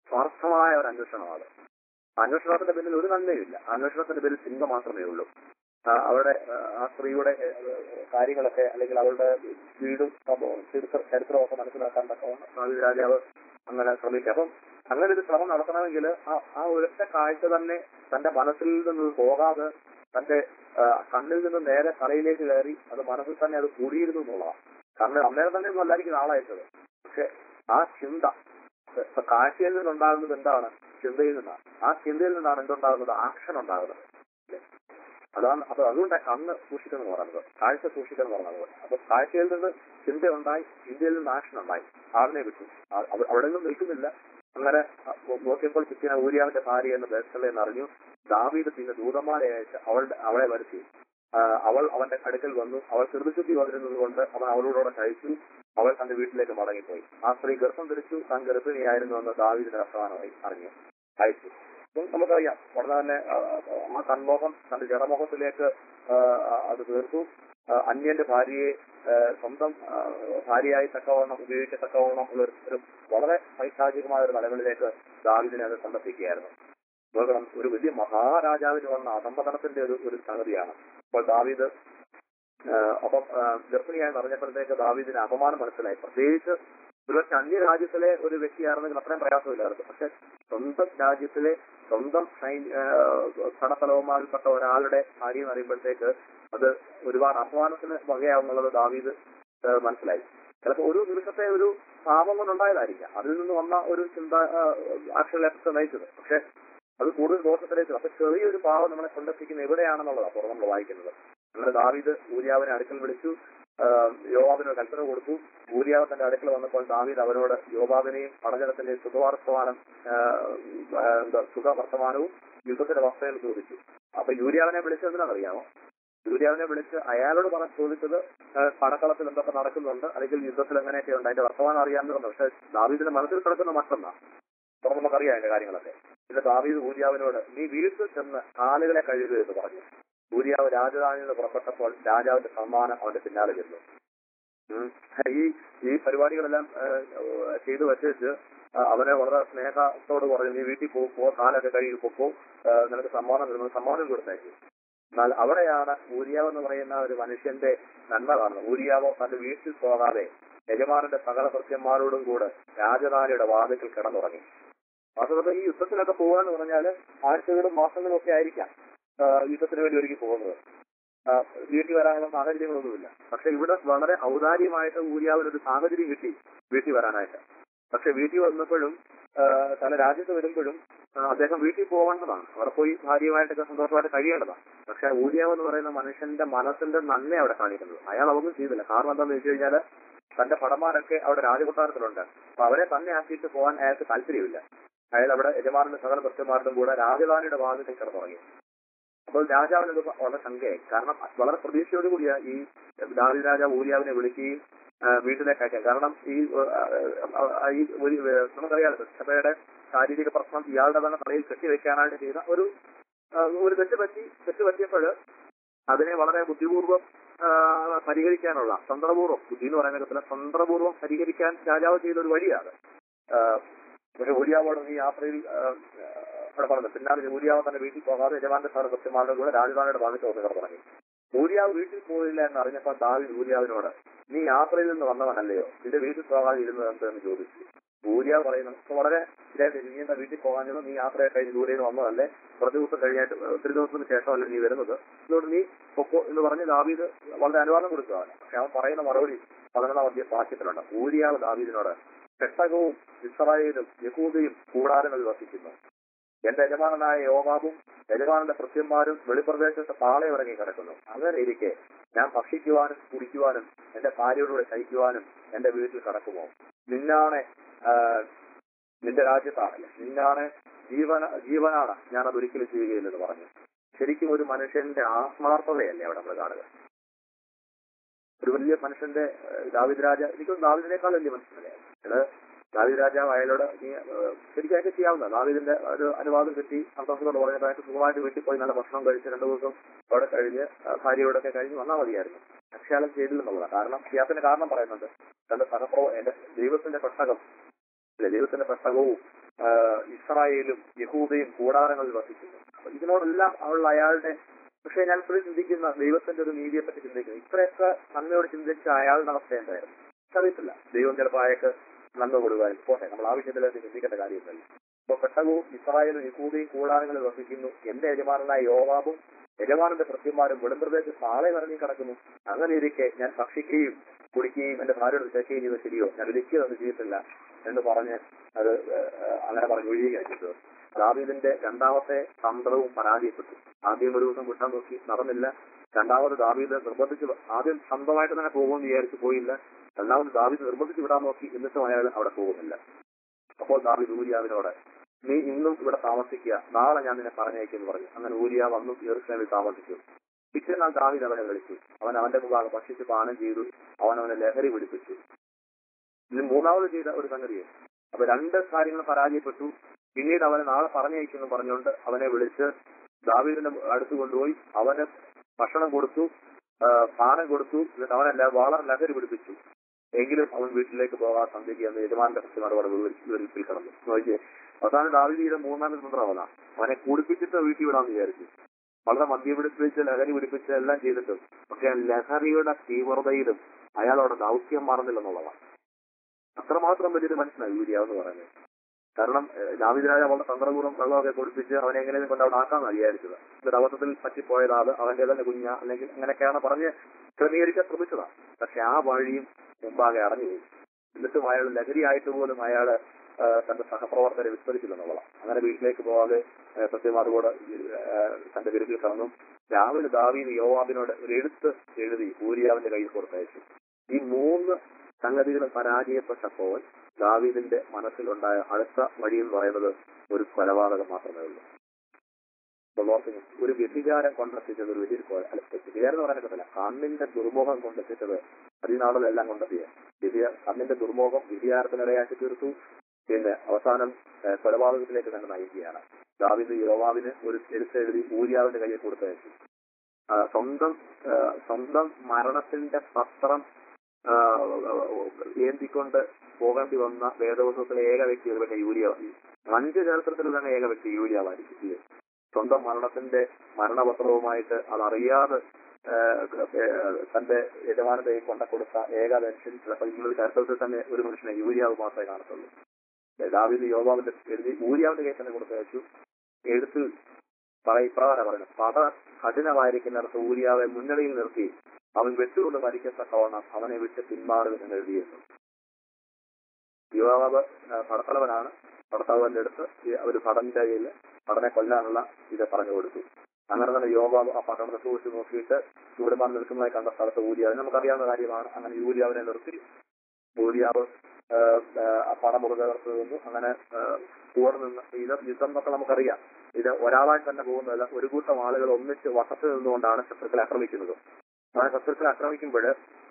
സ്വാർത്ഥമായ ഒരു അന്വേഷണമാണ് അന്വേഷണത്തിന്റെ പിന്നിൽ ഒരു നന്മയില്ല അന്വേഷണത്തിന്റെ പേരിൽ ചിന്ത മാത്രമേ ഉള്ളൂ ആ, അവരുടെ ആ, ആ സ്ത്രീയുടെ ഏ, കാര്യങ്ങളൊക്കെ അല്ലെങ്കിൽ അവളുടെ വീടും സംഭവം ചരിത്ര ചരിത്രമൊക്കെ മനസ്സിലാക്കാൻ തക്കവണ്ണം ദാവീദ് രാജാവ് അങ്ങനെ ശ്രമിക്കും അപ്പം അങ്ങനെ ഒരു ശ്രമം നടത്തണമെങ്കിൽ ആ ആ ഒരൊറ്റ കാഴ്ച തന്നെ തന്റെ മനസ്സിൽ നിന്ന് പോകാതെ തന്റെ ആ, കണ്ണിൽ നിന്ന് നേരെ തലയിലേക്ക് കയറി അത് മനസ്സിൽ തന്നെ അത് കൂടിയിരുന്നു എന്നുള്ളതാണ് കാരണം അന്നേരം തന്നെ ഒന്നും അല്ലായിരിക്കും ആളയച്ചത് പക്ഷെ ആ ചിന്ത ഇപ്പൊ കാഴ്ചയിൽ നിന്നുണ്ടാകുന്നത് എന്താണ് ചിന്തയിൽ നിന്നാണ് ആ ചിന്തയിൽ നിന്നാണ് എന്തുണ്ടാകുന്നത് ആക്ഷൻ ഉണ്ടാകുന്നത് ഇല്ലേ? അതാണ് അപ്പൊ അതുകൊണ്ട് കണ്ണ് സൂക്ഷിക്കണം എന്ന് പറയുന്നത് കാഴ്ച സൂക്ഷിക്കണം എന്ന് പറയുന്നത് അപ്പൊ കാഴ്ചയിൽ നിന്ന് ചിന്ത ഉണ്ടായി ചിന്തയിൽ നിന്ന് ആക്ഷൻ ഉണ്ടായി ആളിനെ വിട്ടു ആ- അവ- അവിടെ നിന്നും നിൽക്കുന്നില്ല അങ്ങനെ അ- നോ- നോക്കിയപ്പോൾ കിട്ടിയ ഊരിയാവിന്റെ ഭാര്യ എന്ന് ബേസ്റ്റലെ എന്ന് അറിഞ്ഞു ദാവീദ് പിന്നെ ദൂതന്മാരെ അയച്ച് അവളുടെ അവളെ വരുത്തി ആ, അവൾ അവന്റെ അടുക്കൽ വന്നു അവൾ ചെറുതുശുദ്ധി വന്നിരുന്നത് കൊണ്ട് അവൻ അവളോടെ കഴിച്ചു അവൾ തന്റെ വീട്ടിലേക്ക് മടങ്ങിപ്പോയി ആ സ്ത്രീ ഗർഭം ധരിച്ചു താൻ ഗർഭിണിയായിരുന്നു എന്ന് ദാവീദിന്റെ വർത്തമാനമായി അറിഞ്ഞു അയച്ചു അപ്പം നമുക്കറിയാം ഉടനെ തന്നെ ആ, ആ കൺമോഹം തന്റെ ജഡമോഹത്തിലേക്ക് ആ, അത് തീർത്തു ആ, അന്യന്റെ ഭാര്യയെ ആ, സ്വന്തം ആ, ഭാര്യയായി തക്കവണ്ണം ഉപയോഗിക്കത്തക്കവണ്ണം ഉള്ള ഒരു- ഒരു വളരെ പൈശാചികമായ ഒരു നിലവിലേക്ക് ദാവിദിനെ അത് സന്ദർശിക്കുകയായിരുന്നു നോക്കണം ഒരു വലിയ മഹാരാജാവിന് വന്ന അധംപതനത്തിന്റെ ഒരു ഒരു സംഗതിയാണ് അപ്പോൾ ദാവീദ് ആ, അപ്പം ആ, ഗർഭിണിയായി പറഞ്ഞപ്പോഴത്തേക്ക് ദാവീദിന് അപമാനം മനസ്സിലായി പ്രത്യേകിച്ച് ഒരുപക്ഷെ അന്യ രാജ്യത്തിലെ ഒരു വ്യക്തിയായിരുന്നെങ്കിൽ അത്രയും പ്രയാസമില്ലായിരുന്നു പക്ഷെ സ്വന്തം രാജ്യത്തിലെ സ്വന്തം സൈന്യ പണത്തലവന്മാരിൽപ്പെട്ട ഒരാളുടെ ഭാര്യ എന്ന് പറയുമ്പോഴത്തേക്ക് അത് ഒരുപാട് അപമാനത്തിന് വകയാവുന്നുള്ളത് ദാവീദ് ആ, മനസ്സിലായി ചിലപ്പോൾ ഒരു നിമിഷത്തെ ഒരു പാപം കൊണ്ടുണ്ടായതായിരിക്കാം അതിൽ നിന്ന് വന്ന ഒരു ചിന്ത ആക്ഷനിലേക്ക് നയിച്ചത് പക്ഷെ അത് കൂടുതൽ ദോഷത്തിലേക്ക് അപ്പൊ ചെറിയൊരു പാവം നമ്മളെ കൊണ്ടെത്തിക്കുന്ന എവിടെയാണെന്നുള്ളതാണ് പുറം നമ്മൾ വായിക്കുന്നത് നമ്മുടെ ദാവീദ് ഊര്യാവിനെ അടുക്കൽ വിളിച്ചു ആ, യോവാബിന് കൽപ്പന കൊടുത്തു ഊര്യാവ് തന്റെ അടുക്കൽ വന്നപ്പോൾ ദാവീദ് അവരോട് യോവാബിനെയും പടജനത്തിന്റെ സുഖവർത്തമാനം ആ, ആ, എന്താ സുഖവർത്തമാനവും യുദ്ധത്തിന്റെ വസ്തുതയിൽ ചോദിച്ചു അപ്പൊ യൂര്യാവിനെ വിളിച്ചതെന്തിനാണെന്നറിയാമോ യൂര്യാവിനെ വിളിച്ച് അയാളോട് പറഞ്ഞ ചോദിച്ചത് ആ, പടക്കളത്തിൽ എന്തൊക്കെ നടക്കുന്നുണ്ട് അല്ലെങ്കിൽ യുദ്ധത്തിൽ എങ്ങനെയൊക്കെ ഉണ്ട് അതിന്റെ വർത്തമാനം അറിയാമെന്നുണ്ട് പക്ഷെ ദാവീദിന്റെ മനസ്സിൽ കിടക്കുന്ന മറ്റൊന്നാ അപ്പൊ നമുക്കറിയാം അതിന്റെ കാര്യങ്ങളൊക്കെ പിന്നെ ദാവീദ് ഊര്യാവിനോട് നീ വീട്ടിൽ ചെന്ന് ആളുകളെ കഴുകുക എന്ന് പറഞ്ഞു ഊര്യാവ് രാജധാനിയിൽ നിന്ന് പുറപ്പെട്ടപ്പോൾ രാജാവിന്റെ സമ്മാനം അവന്റെ പിന്നാലെ ചെന്നു ഉം. ഈ ഈ പരിപാടികളെല്ലാം ആ, ചെയ്തു വെച്ചിട്ട് ആ, അവനെ വളരെ സ്നേഹത്തോട് പറഞ്ഞു നീ വീട്ടിൽ പോ പോ കാലൊക്കെ കഴുകി പൊക്കോ ആ, നിനക്ക് സമ്മാനം തരുന്നത് സമ്മാനം കൊടുത്തേക്ക് എന്നാൽ അവിടെയാണ് ഊര്യാവ് എന്ന് പറയുന്ന ഒരു മനുഷ്യന്റെ നന്മ കാണുന്നത് ഊര്യാവോ തന്റെ വീട്ടിൽ പോകാതെ യജമാനന്റെ സകല ഭൃത്യന്മാരോടും കൂടെ രാജധാനിയുടെ വാതിൽക്കൽ കിടന്നുറങ്ങി വാസ്തവത്തിൽ ഈ യുദ്ധത്തിലൊക്കെ പോകാന്ന് പറഞ്ഞാല് ആഴ്ചകളും മാസങ്ങളും ഒക്കെ ആയിരിക്കാം ആ, യുദ്ധത്തിന് വേണ്ടി ഒരുക്കി പോകുന്നത് ആ, വീട്ടിൽ വരാനുള്ള സാഹചര്യങ്ങളൊന്നുമില്ല പക്ഷെ ഇവിടെ വളരെ ഔദാര്യമായിട്ട് ഊര്യാവിനൊരു സാഹചര്യം കിട്ടി വീട്ടിൽ വരാനായിട്ട് പക്ഷെ വീട്ടിൽ വന്നപ്പോഴും ആ, തന്റെ രാജ്യത്ത് വരുമ്പോഴും ആ, അദ്ദേഹം വീട്ടിൽ പോകേണ്ടതാണ് അവിടെ പോയി ഭാര്യയുമായിട്ടൊക്കെ സന്തോഷമായിട്ട് കഴിയേണ്ടതാണ് പക്ഷെ ഊര്യാവ് എന്ന് പറയുന്ന മനുഷ്യന്റെ മനസ്സിന്റെ നന്മ അവിടെ കാണിക്കുന്നത് അയാൾ അതൊന്നും ചെയ്തില്ല കാരണം എന്താണെന്ന് വെച്ച് കഴിഞ്ഞാല് തന്റെ പടമാരൊക്കെ അവിടെ രാജകൊട്ടാരത്തിലുണ്ട് അപ്പൊ അവരെ തന്നെ ആക്കിയിട്ട് പോകാൻ അയാൾക്ക് താല്പര്യമില്ല അയാൾ അവിടെ യജമാനന്റെ സകല ഭക്തന്മാരുടെ കൂടെ രാജധാനിയുടെ ഭാഗത്തിൽ കിടന്നുറങ്ങി അപ്പോൾ രാജാവിന് ഇത് വളരെ ശങ്കയായി കാരണം വളരെ പ്രതീക്ഷയോടുകൂടിയ ഈ ദാവി രാജാവ് ഊര്യാവിനെ വിളിക്കുകയും ആ, വീട്ടിലേക്ക് അയക്കാം കാരണം ഈ ആ, ആ, ആ, ഈ ഒരു നമുക്കറിയാലോ സഭയുടെ ശാരീരിക പ്രശ്നം ഇയാളുടെ തന്നെ തലയിൽ കെട്ടിവെക്കാനായിട്ട് ചെയ്ത ഒരു ആ, ഒരു തെറ്റ് പറ്റി തെറ്റ് പറ്റിയപ്പോൾ അതിനെ വളരെ ബുദ്ധിപൂർവ്വം ആ, പരിഹരിക്കാനുള്ള തന്ത്രപൂർവ്വം ബുദ്ധി എന്ന് പറയുന്ന വിധത്തിൽ തന്ത്രപൂർവ്വം പരിഹരിക്കാൻ രാജാവ് ചെയ്ത ഒരു വഴിയാണ് ആ, പക്ഷെ ഊര്യാവോട് ഈ യാത്രയിൽ ആ, അവിടെ പറഞ്ഞത് പിന്നാലെ ഊര്യാവ് തന്നെ വീട്ടിൽ പോകാതെ യജമാന്റെ സാറ് കൃത്യമാരുടെ കൂടെ രാജധാനിയുടെ ഭാഗത്ത് വന്ന് കിടന്നുറങ്ങി ഊര്യാവ് വീട്ടിൽ പോയില്ല എന്ന് അറിഞ്ഞപ്പോൾ ദാവി ഊര്യാവിനോട് നീ യാത്രയിൽ നിന്ന് വന്നവനല്ലയോ നിന്റെ വീട്ടിൽ പോകാതെ ഇരുന്നത് എന്തെന്ന് ചോദിച്ചു ഊര്യാവ് പറയുന്നു "ഇപ്പൊ വളരെ ഇതായിട്ട് നീ എന്താ വീട്ടിൽ പോകാഞ്ഞത് നീ യാത്ര കഴിഞ്ഞ് ദൂരെ നിന്ന് വന്നതല്ലേ കുറച്ച് ദിവസം കഴിഞ്ഞിട്ട് ഒത്തിരി ദിവസത്തിന് ശേഷമല്ലേ നീ വരുന്നത് അതുകൊണ്ട് നീ പൊക്കോ എന്ന് പറഞ്ഞ് ദാവീദ് വളരെ അനുവാദം കൊടുക്കുകയാണ് പക്ഷെ അവൻ പറയുന്ന മറുപടി പതിനൊന്നാം അധ്യയ വാക്യത്തിലുണ്ട് ഊര്യാവ് ദാവീദിനോട് പെട്ടകവും ഇസ്രായേലും യഹൂദയും കൂടാരങ്ങളിൽ വസിക്കുന്നു എന്റെ യജമാനനായ യോവാബും യജമാനന്റെ ഭൃത്യന്മാരും വെളിപ്രദേശത്ത് താളെ ഇറങ്ങി കിടക്കുന്നു അങ്ങനെ ഇരിക്കെ ഞാൻ ഭക്ഷിക്കുവാനും കുടിക്കുവാനും എന്റെ ഭാര്യയോടുകൂടെ കഴിക്കുവാനും എന്റെ വീട്ടിൽ കടക്കുമോ നിന്നാണ് ആ, നിന്റെ രാജ്യത്താണല്ലേ നിന്നാണ് ജീവന ജീവനാണ് ഞാൻ അത് ഒരിക്കലും ചെയ്യുകയില്ലെന്ന് പറഞ്ഞു ശരിക്കും ഒരു മനുഷ്യന്റെ ആത്മാർത്ഥതയല്ലേ അവിടെ നമ്മൾ കാണുക ഒരു വലിയ മനുഷ്യന്റെ ഏഹ്, ദാവീദ് രാജ എനിക്കും ദാവീദിനേക്കാൾ വലിയ മനുഷ്യനല്ലേ അത് ദാവീദ് രാജാവ് അയാളോട് നീ ഏഹ്, ശരിക്കും അയാൾക്ക് ചെയ്യാവുന്ന ദാവീദിന്റെ ഒരു അനുവാദം കിട്ടി സന്തോഷത്തോട് പറഞ്ഞപ്പോൾ അയാൾക്ക് സുഖമായിട്ട് വീട്ടിൽ പോയി നല്ല ഭക്ഷണം കഴിച്ച് രണ്ടു ദിവസം അവിടെ കഴിഞ്ഞ് ആ, ഭാര്യയോടൊക്കെ കഴിഞ്ഞ് വന്നാൽ മതിയായിരുന്നു പക്ഷെ അയാൾ ചെയ്തില്ലെന്നുള്ളതാണ് കാരണം ചെയ്യാത്തതിന്റെ കാരണം പറയുന്നുണ്ട് തന്റെ സഹപ്രവ എന്റെ ദൈവത്തിന്റെ പെട്ടകം അല്ലെ ദൈവത്തിന്റെ പെട്ടകവും ആ, ഇസ്രായേലും യഹൂദയും കൂടാരങ്ങളിൽ വസിക്കുന്നു അപ്പൊ ഇതിനോടെല്ലാം ഉള്ള അയാളുടെ പക്ഷെ ഞാൻ ഇപ്പോഴും ചിന്തിക്കുന്ന ദൈവത്തിന്റെ ഒരു നീതിയെ പറ്റി ചിന്തിക്കുന്നു ഇത്രയൊക്കെ നന്മയോട് ചിന്തിച്ച അയാളുടെ അവസ്ഥ എന്തായിരുന്നു അറിയത്തില്ല ദൈവം ചിലപ്പോൾ അയാൾക്ക് നന്മ കൊടുക്കുവാൻ പോട്ടെ നമ്മൾ ആവശ്യത്തിൽ അത് ചിന്തിക്കേണ്ട കാര്യമൊന്നുമില്ല ഇപ്പൊ പെട്ടകവും ഇസ്രായേലും യഹൂദയും കൂടാരങ്ങളിൽ വസിക്കുന്നു എന്റെ യജമാനായ യോവാബും യജമാനന്റെ ഭൃത്യന്മാരും വെളുമ്പ്രദേശത്ത് നാളെ ഇറങ്ങി കിടക്കുന്നു അങ്ങനെ ഇരിക്കെ ഞാൻ ഭക്ഷിക്കുകയും കുടിക്കുകയും എന്റെ ഭാര്യയോട് വിശക്കുകയും ചെയ്ത് ശരിയോ ഞാൻ ഒരിക്കലും ചെയ്തിട്ടില്ല എന്ന് പറഞ്ഞ് അത് ഏഹ്, അങ്ങനെ പറഞ്ഞ് ഒഴിയുകയാണ് ചെയ്തത് ദാവീദിന്റെ രണ്ടാമത്തെ തന്ത്രവും പരാജയപ്പെട്ടു ആദ്യം ഒരു ദിവസം വിട്ടാൻ നോക്കി നടന്നില്ല രണ്ടാമത് ദാവീദ് നിർബന്ധിച്ച് വ- ആദ്യം സ്വന്തമായിട്ട് തന്നെ പോകുമെന്ന് വിചാരിച്ചു പോയില്ല രണ്ടാമത് ദാവീദ് നിർബന്ധിച്ച് വിടാൻ നോക്കി എന്നിട്ടും അയാൾ അവിടെ പോകുന്നില്ല അപ്പോൾ ദാവീദ് ഊരിയാവിനോട് നീ ഇന്നും ഇവിടെ താമസിക്കുക നാളെ ഞാൻ നിന്നെ പറഞ്ഞേക്കെന്ന് പറഞ്ഞു അങ്ങനെ ഊരിയ വന്നു യെറുസലേമിൽ താമസിച്ചു പിറ്റേന്നാൾ ദാവീദ് അവനെ വിളിച്ചു അവൻ അവന്റെ മുഖാകെ ഭക്ഷിച്ച് പാനം ചെയ്തു അവൻ അവനെ ലഹരി പിടിപ്പിച്ചു ഇത് മൂന്നാമത് ചെയ്ത ഒരു സംഗതിയെ അപ്പൊ രണ്ട് കാര്യങ്ങൾ പരാജയപ്പെട്ടു പിന്നീട് അവനെ നാളെ പറഞ്ഞയക്കുന്നു പറഞ്ഞുകൊണ്ട് അവനെ വിളിച്ച് ദാവീദിന്റെ അടുത്ത് കൊണ്ടുപോയി അവന് ഭക്ഷണം കൊടുത്തു ആ, പാനം കൊടുത്തു എന്നിട്ട് അവനെ വളരെ ലഹരി പിടിപ്പിച്ചു എങ്കിലും അവൻ വീട്ടിലേക്ക് പോകാൻ സന്ധ്യയ്ക്ക് എന്ന് യജമാന്റെ കൃത്യമായിട്ട് അവിടെ വിവരിപ്പിൽ കിടന്നു നോക്കിയേ അവസാനം ദാവീദ് ചെയ്ത മൂന്നാമത് തന്ത്രം അവനാ അവനെ കുടിപ്പിച്ചിട്ട് വീട്ടിൽ വിടാന്ന് വിചാരിച്ചു വളരെ മദ്യം പിടിപ്പിച്ച് ലഹരി പിടിപ്പിച്ച് എല്ലാം ചെയ്തിട്ടും പക്ഷെ ലഹരിയുടെ തീവ്രതയിലും അയാളോട് ദൗത്യം മാറുന്നില്ലെന്നുള്ളതാണ് അത്രമാത്രം വലിയൊരു മനുഷ്യനാണ് യൂരിയ എന്ന് പറയുന്നത് കാരണം ഏഹ്, ദാവീദ് അവളുടെ തന്ത്രപൂർവ്വം വെള്ളമൊക്കെ കുടിപ്പിച്ച് അവനെ എങ്ങനെയും കൊണ്ട് അവിടെ ആക്കാന്നാണ് വിചാരിച്ചത് ഒരു അവസരത്തിൽ പറ്റിപ്പോയതാണ് അവന്റെ തന്നെ കുഞ്ഞ അല്ലെങ്കിൽ അങ്ങനെയൊക്കെയാണ് പറഞ്ഞ് ക്രമീകരിക്കാൻ ശ്രമിച്ചതാണ് പക്ഷെ ആ വഴിയും മുമ്പാകെ അടഞ്ഞുപോയി എന്നിട്ടും അയാൾ ലഹരിയായിട്ട് പോലും അയാള് ആ, തന്റെ സഹപ്രവർത്തകരെ വിസ്മരിച്ചില്ലെന്നുള്ളതാണ് അങ്ങനെ വീട്ടിലേക്ക് പോകാതെ ആ, സത്യം അതുകൂടെ ആ, തന്റെ വീട്ടിൽ കടന്നു രാവിലെ ദാവീദ് യോവാബിനോട് ഒരു എഴുത്ത് എഴുതി ഊരിയാവിന്റെ കയ്യിൽ കൊടുത്തയച്ചു ഈ മൂന്ന് സംഗതികൾ പരാജയപ്പെട്ടപ്പോൾ ദാവീദിന്റെ മനസ്സിലുണ്ടായ അടുത്ത വഴി എന്ന് പറയുന്നത് ഒരു കൊലപാതകം മാത്രമേ ഉള്ളൂ അപ്പോൾ ഓർക്കുന്നു, ഒരു വ്യഭിചാരം കൊണ്ടെത്തിച്ചത് ഒരു വലിയൊരു കൊല അല്ല വ്യഭിചാരം എന്ന് പറയാൻ പറ്റില്ല കണ്ണിന്റെ ദുർമുഖം കൊണ്ടെത്തിച്ചത് അതിനാളെല്ലാം കൊണ്ടെത്തിയ വ്യഭിചാ കണ്ണിന്റെ ദുർമുഖം വ്യഭിചാരത്തിനിടയാക്കി തീർത്തു പിന്നെ അവസാനം ഏഹ്, കൊലപാതകത്തിലേക്ക് തന്നെ നയിക്കുകയാണ് ദാവിദ് യോവാവിന് ഒരു എഴുത്തെഴുതി ഊര്യാവിന്റെ കയ്യിൽ കൊടുത്തയച്ചു ആ, സ്വന്തം ആ, സ്വന്തം മരണത്തിന്റെ പത്രം ആ, ഏന്തിക്കൊണ്ട് പോകേണ്ടി വന്ന വേദവസത്തിലെ ഏക വ്യക്തി ഒരു പക്ഷേ യൂരിയ അഞ്ച് ചരിത്രത്തിൽ തന്നെ ഏക വ്യക്തി യൂരിയാവായിരിക്കും ഇല്ലേ? സ്വന്തം മരണത്തിന്റെ മരണപത്രവുമായിട്ട് അതറിയാതെ ആ, ഏ, തന്റെ യജമാനത്തെ കൊണ്ട കൊടുത്ത ഏക മനുഷ്യൻ ചിലപ്പോൾ ഇന്നൊരു ചരിത്രത്തിൽ തന്നെ ഒരു മനുഷ്യനെ യൂരിയാവ് മാത്രമേ കാണത്തുള്ളൂ ദാവിദ് യോബാവിന്റെ എഴുതി ഊരിയാവിന്റെ കയ്യിൽ തന്നെ കൊടുത്തയച്ചു എഴുത്തിൽ പറയ ഇപ്രകാരം പറയുന്നു പട കഠിനമായിരിക്കുന്നിടത്ത് ഊരിയാവെ മുന്നണിയിൽ നിർത്തി അവൻ വെട്ടുകൊണ്ട് മരിക്കത്തക്കവണ്ണം അവനെ വിട്ട് പിന്മാറുമെന്ന് എഴുതിയിരുന്നു യുവാവ് പടത്തലവനാണ് പടത്തലവന്റെ അടുത്ത് ഈ ഒരു ഭടന്റെ കയ്യിൽ ഭടനെ കൊല്ലാനുള്ള ഇത് പറഞ്ഞു കൊടുത്തു അങ്ങനെ തന്നെ യോബാബ് ആ പട്ടണത്തെ സൂക്ഷിച്ച് നോക്കിയിട്ട് ചൂടുമാൻ നിൽക്കുന്നതായി കണ്ട സ്ഥലത്ത് ഊരിയാവ് നമുക്കറിയാവുന്ന കാര്യമാണ് അങ്ങനെ യൂരിയാവിനെ നിർത്തി ഊരിയാവ് ആ, ആ, ആ പണം മുറുകർത്ത് നിന്നു അങ്ങനെ ആ, കൂടെ നിന്ന് ഇത് യുദ്ധം എന്നൊക്കെ നമുക്കറിയാം ഇത് ഒരാളായി തന്നെ പോകുന്നതല്ല ഒരു കൂട്ടം ആളുകൾ ഒന്നിച്ച് വട്ടത്തിൽ നിന്നുകൊണ്ടാണ് ശത്രുക്കളെ ആക്രമിക്കുന്നത് ആ ശത്രുക്കളെ ആക്രമിക്കുമ്പോൾ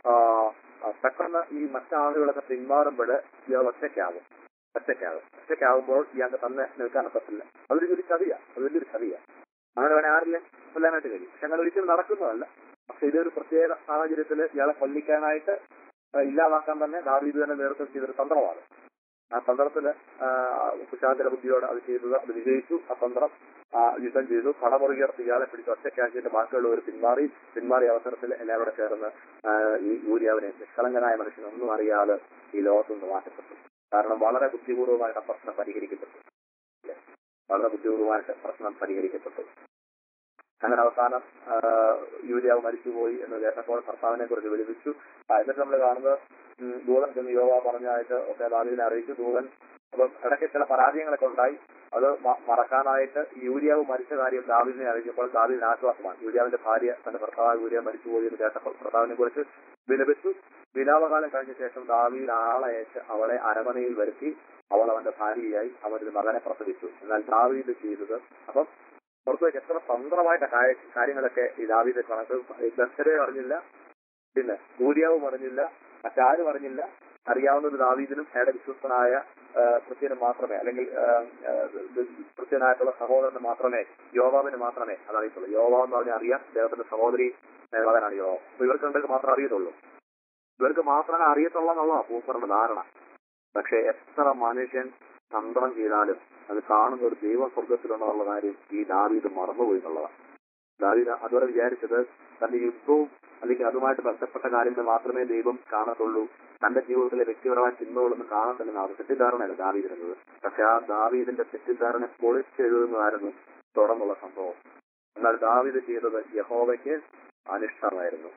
പെട്ടെന്ന് ഈ മറ്റാളുകളൊക്കെ പിന്മാറുമ്പോൾ ഇയാൾ ഒറ്റയ്ക്കാവും ഒറ്റയ്ക്കാവും ഒറ്റയ്ക്കാവുമ്പോൾ ഇയാൾക്ക് തന്നെ നിൽക്കാനൊക്കത്തില്ല അതൊരു ഒരു ചതിയാ അത് വലിയൊരു ചതിയാ അങ്ങനെ വേണേ ആരിലെ കൊല്ലാനായിട്ട് കഴിയും പക്ഷെ അങ്ങനെ ഒരിക്കലും നടക്കുന്നതല്ല പക്ഷെ ഇതൊരു പ്രത്യേക സാഹചര്യത്തിൽ ഇയാളെ കൊല്ലിക്കാനായിട്ട് ആ, ഇല്ലാതാക്കാൻ തന്നെ ദാവീദ് തന്നെ നേതൃത്വം ചെയ്തൊരു തന്ത്രമാണ് ആ തന്ത്രത്തില് കുശാന്തര ബുദ്ധിയോടെ അത് ചെയ്തത് അത് വിജയിച്ചു ആ തന്ത്രം ആ, യുദ്ധം ചെയ്തു കടമുറുകിയർ ഇയാളെ പിടിച്ച് ഒറ്റയ്ക്കാക്കിയിട്ട് ബാക്കിയുള്ളവർ പിന്മാറി പിന്മാറിയ അവസരത്തിൽ എല്ലാവരും ചേർന്ന് ആ, ഈ ഊര്യാവിനെ നിഷ്കളങ്കനായ മനുഷ്യൻ ഒന്നും അറിയാതെ ഈ ലോകത്തു നിന്ന് മാറ്റപ്പെട്ടു കാരണം വളരെ ബുദ്ധിപൂർവമായിട്ട് ആ പ്രശ്നം പരിഹരിക്കപ്പെട്ടു ഇല്ലേ? വളരെ ബുദ്ധിപൂർവമായിട്ട് പ്രശ്നം പരിഹരിക്കപ്പെട്ടു അങ്ങനെ അവസാനം ആ, യൂര്യാവ് മരിച്ചുപോയി എന്ന് കേട്ടപ്പോൾ ഭർത്താവിനെ കുറിച്ച് വിളിപ്പിച്ചു ആ, എന്നിട്ട് നമ്മൾ കാണുന്നത് ഉം, ദൂതൻ ചെന്ന് യോവ പറഞ്ഞായിട്ട് ഒക്കെ ദാവീദിനെ അറിയിച്ചു ദൂതൻ അപ്പം ഇടയ്ക്ക് ചില പരാജയങ്ങളൊക്കെ ഉണ്ടായി അത് മ- മറക്കാനായിട്ട് ഈ യൂര്യാവ് മരിച്ച കാര്യം ദാവീദിനെ അറിയിച്ചപ്പോൾ ദാവീദിന് ആശ്വാസമാണ് യൂര്യാവിന്റെ ഭാര്യ തന്റെ ഭർത്താവ് യൂര്യ മരിച്ചുപോയി എന്ന് കേട്ടപ്പോൾ ഭർത്താവിനെ കുറിച്ച് വിലപിച്ചു വിലാപകാലം കഴിഞ്ഞ ശേഷം ദാവീദ് ആളയച്ച് അവളെ അരമനയിൽ വരുത്തി അവൾ അവന്റെ ഭാര്യയായി അവനൊരു മകനെ പ്രസവിച്ചു എന്നാൽ ദാവീദ് ചെയ്തത് അപ്പം പുറത്തേക്ക് എത്ര തന്ത്രമായിട്ട് കായ- കാര്യങ്ങളൊക്കെ ഈ ദാവീദ് കണക്ക് ദർശനെ അറിഞ്ഞില്ല പിന്നെ സൂര്യാവും അറിഞ്ഞില്ല മറ്റാരും അറിഞ്ഞില്ല അറിയാവുന്ന ഒരു ദാവീദിനും അയാളുടെ വിശ്വസ്തനായ ആ, കൃത്യനും മാത്രമേ അല്ലെങ്കിൽ ആ, ആ, ഇത് കൃത്യനായിട്ടുള്ള സഹോദരന് മാത്രമേ യോവാവിന് മാത്രമേ അതറിയത്തുള്ളൂ യോവാവ് എന്ന് പറഞ്ഞാൽ അറിയാം അദ്ദേഹത്തിന്റെ സഹോദരി ആ, മകനാണ് യോവാവ് അപ്പൊ ഇവർക്ക് രണ്ടുപേർക്ക് മാത്രമേ അറിയത്തുള്ളൂ ഇവർക്ക് മാത്രമേ അറിയത്തുള്ളൂ എന്നുള്ളതാണ് പൂപ്പറിന്റെ ധാരണ പക്ഷെ എത്ര മനുഷ്യൻ തന്ത്രം ചെയ്താലും അത് കാണുന്ന ഒരു ദൈവ സ്വർഗത്തിലുണ്ടെന്നുള്ള കാര്യം ഈ ദാവീദ് മറന്നുപോയി എന്നുള്ളതാണ് ദാവീദ് അതുവരെ വിചാരിച്ചത് തന്റെ യുദ്ധവും അല്ലെങ്കിൽ അതുമായിട്ട് ബന്ധപ്പെട്ട കാര്യങ്ങൾ മാത്രമേ ദൈവം കാണത്തുള്ളൂ തന്റെ ജീവിതത്തിലെ വ്യക്തിപരമായ ചിന്തകളൊന്നും കാണത്തില്ലെന്ന് അത് തെറ്റിദ്ധാരണയല്ല ദാവീദിരുന്നത് പക്ഷെ ആ ദാവീദിന്റെ തെറ്റിദ്ധാരണ പൊളിച്ചെഴുതുന്നതായിരുന്നു തുടർന്നുള്ള സംഭവം എന്നാൽ ദാവീദ് ചെയ്തത് യഹോവയ്ക്ക് അനിഷ്ടമായിരുന്നു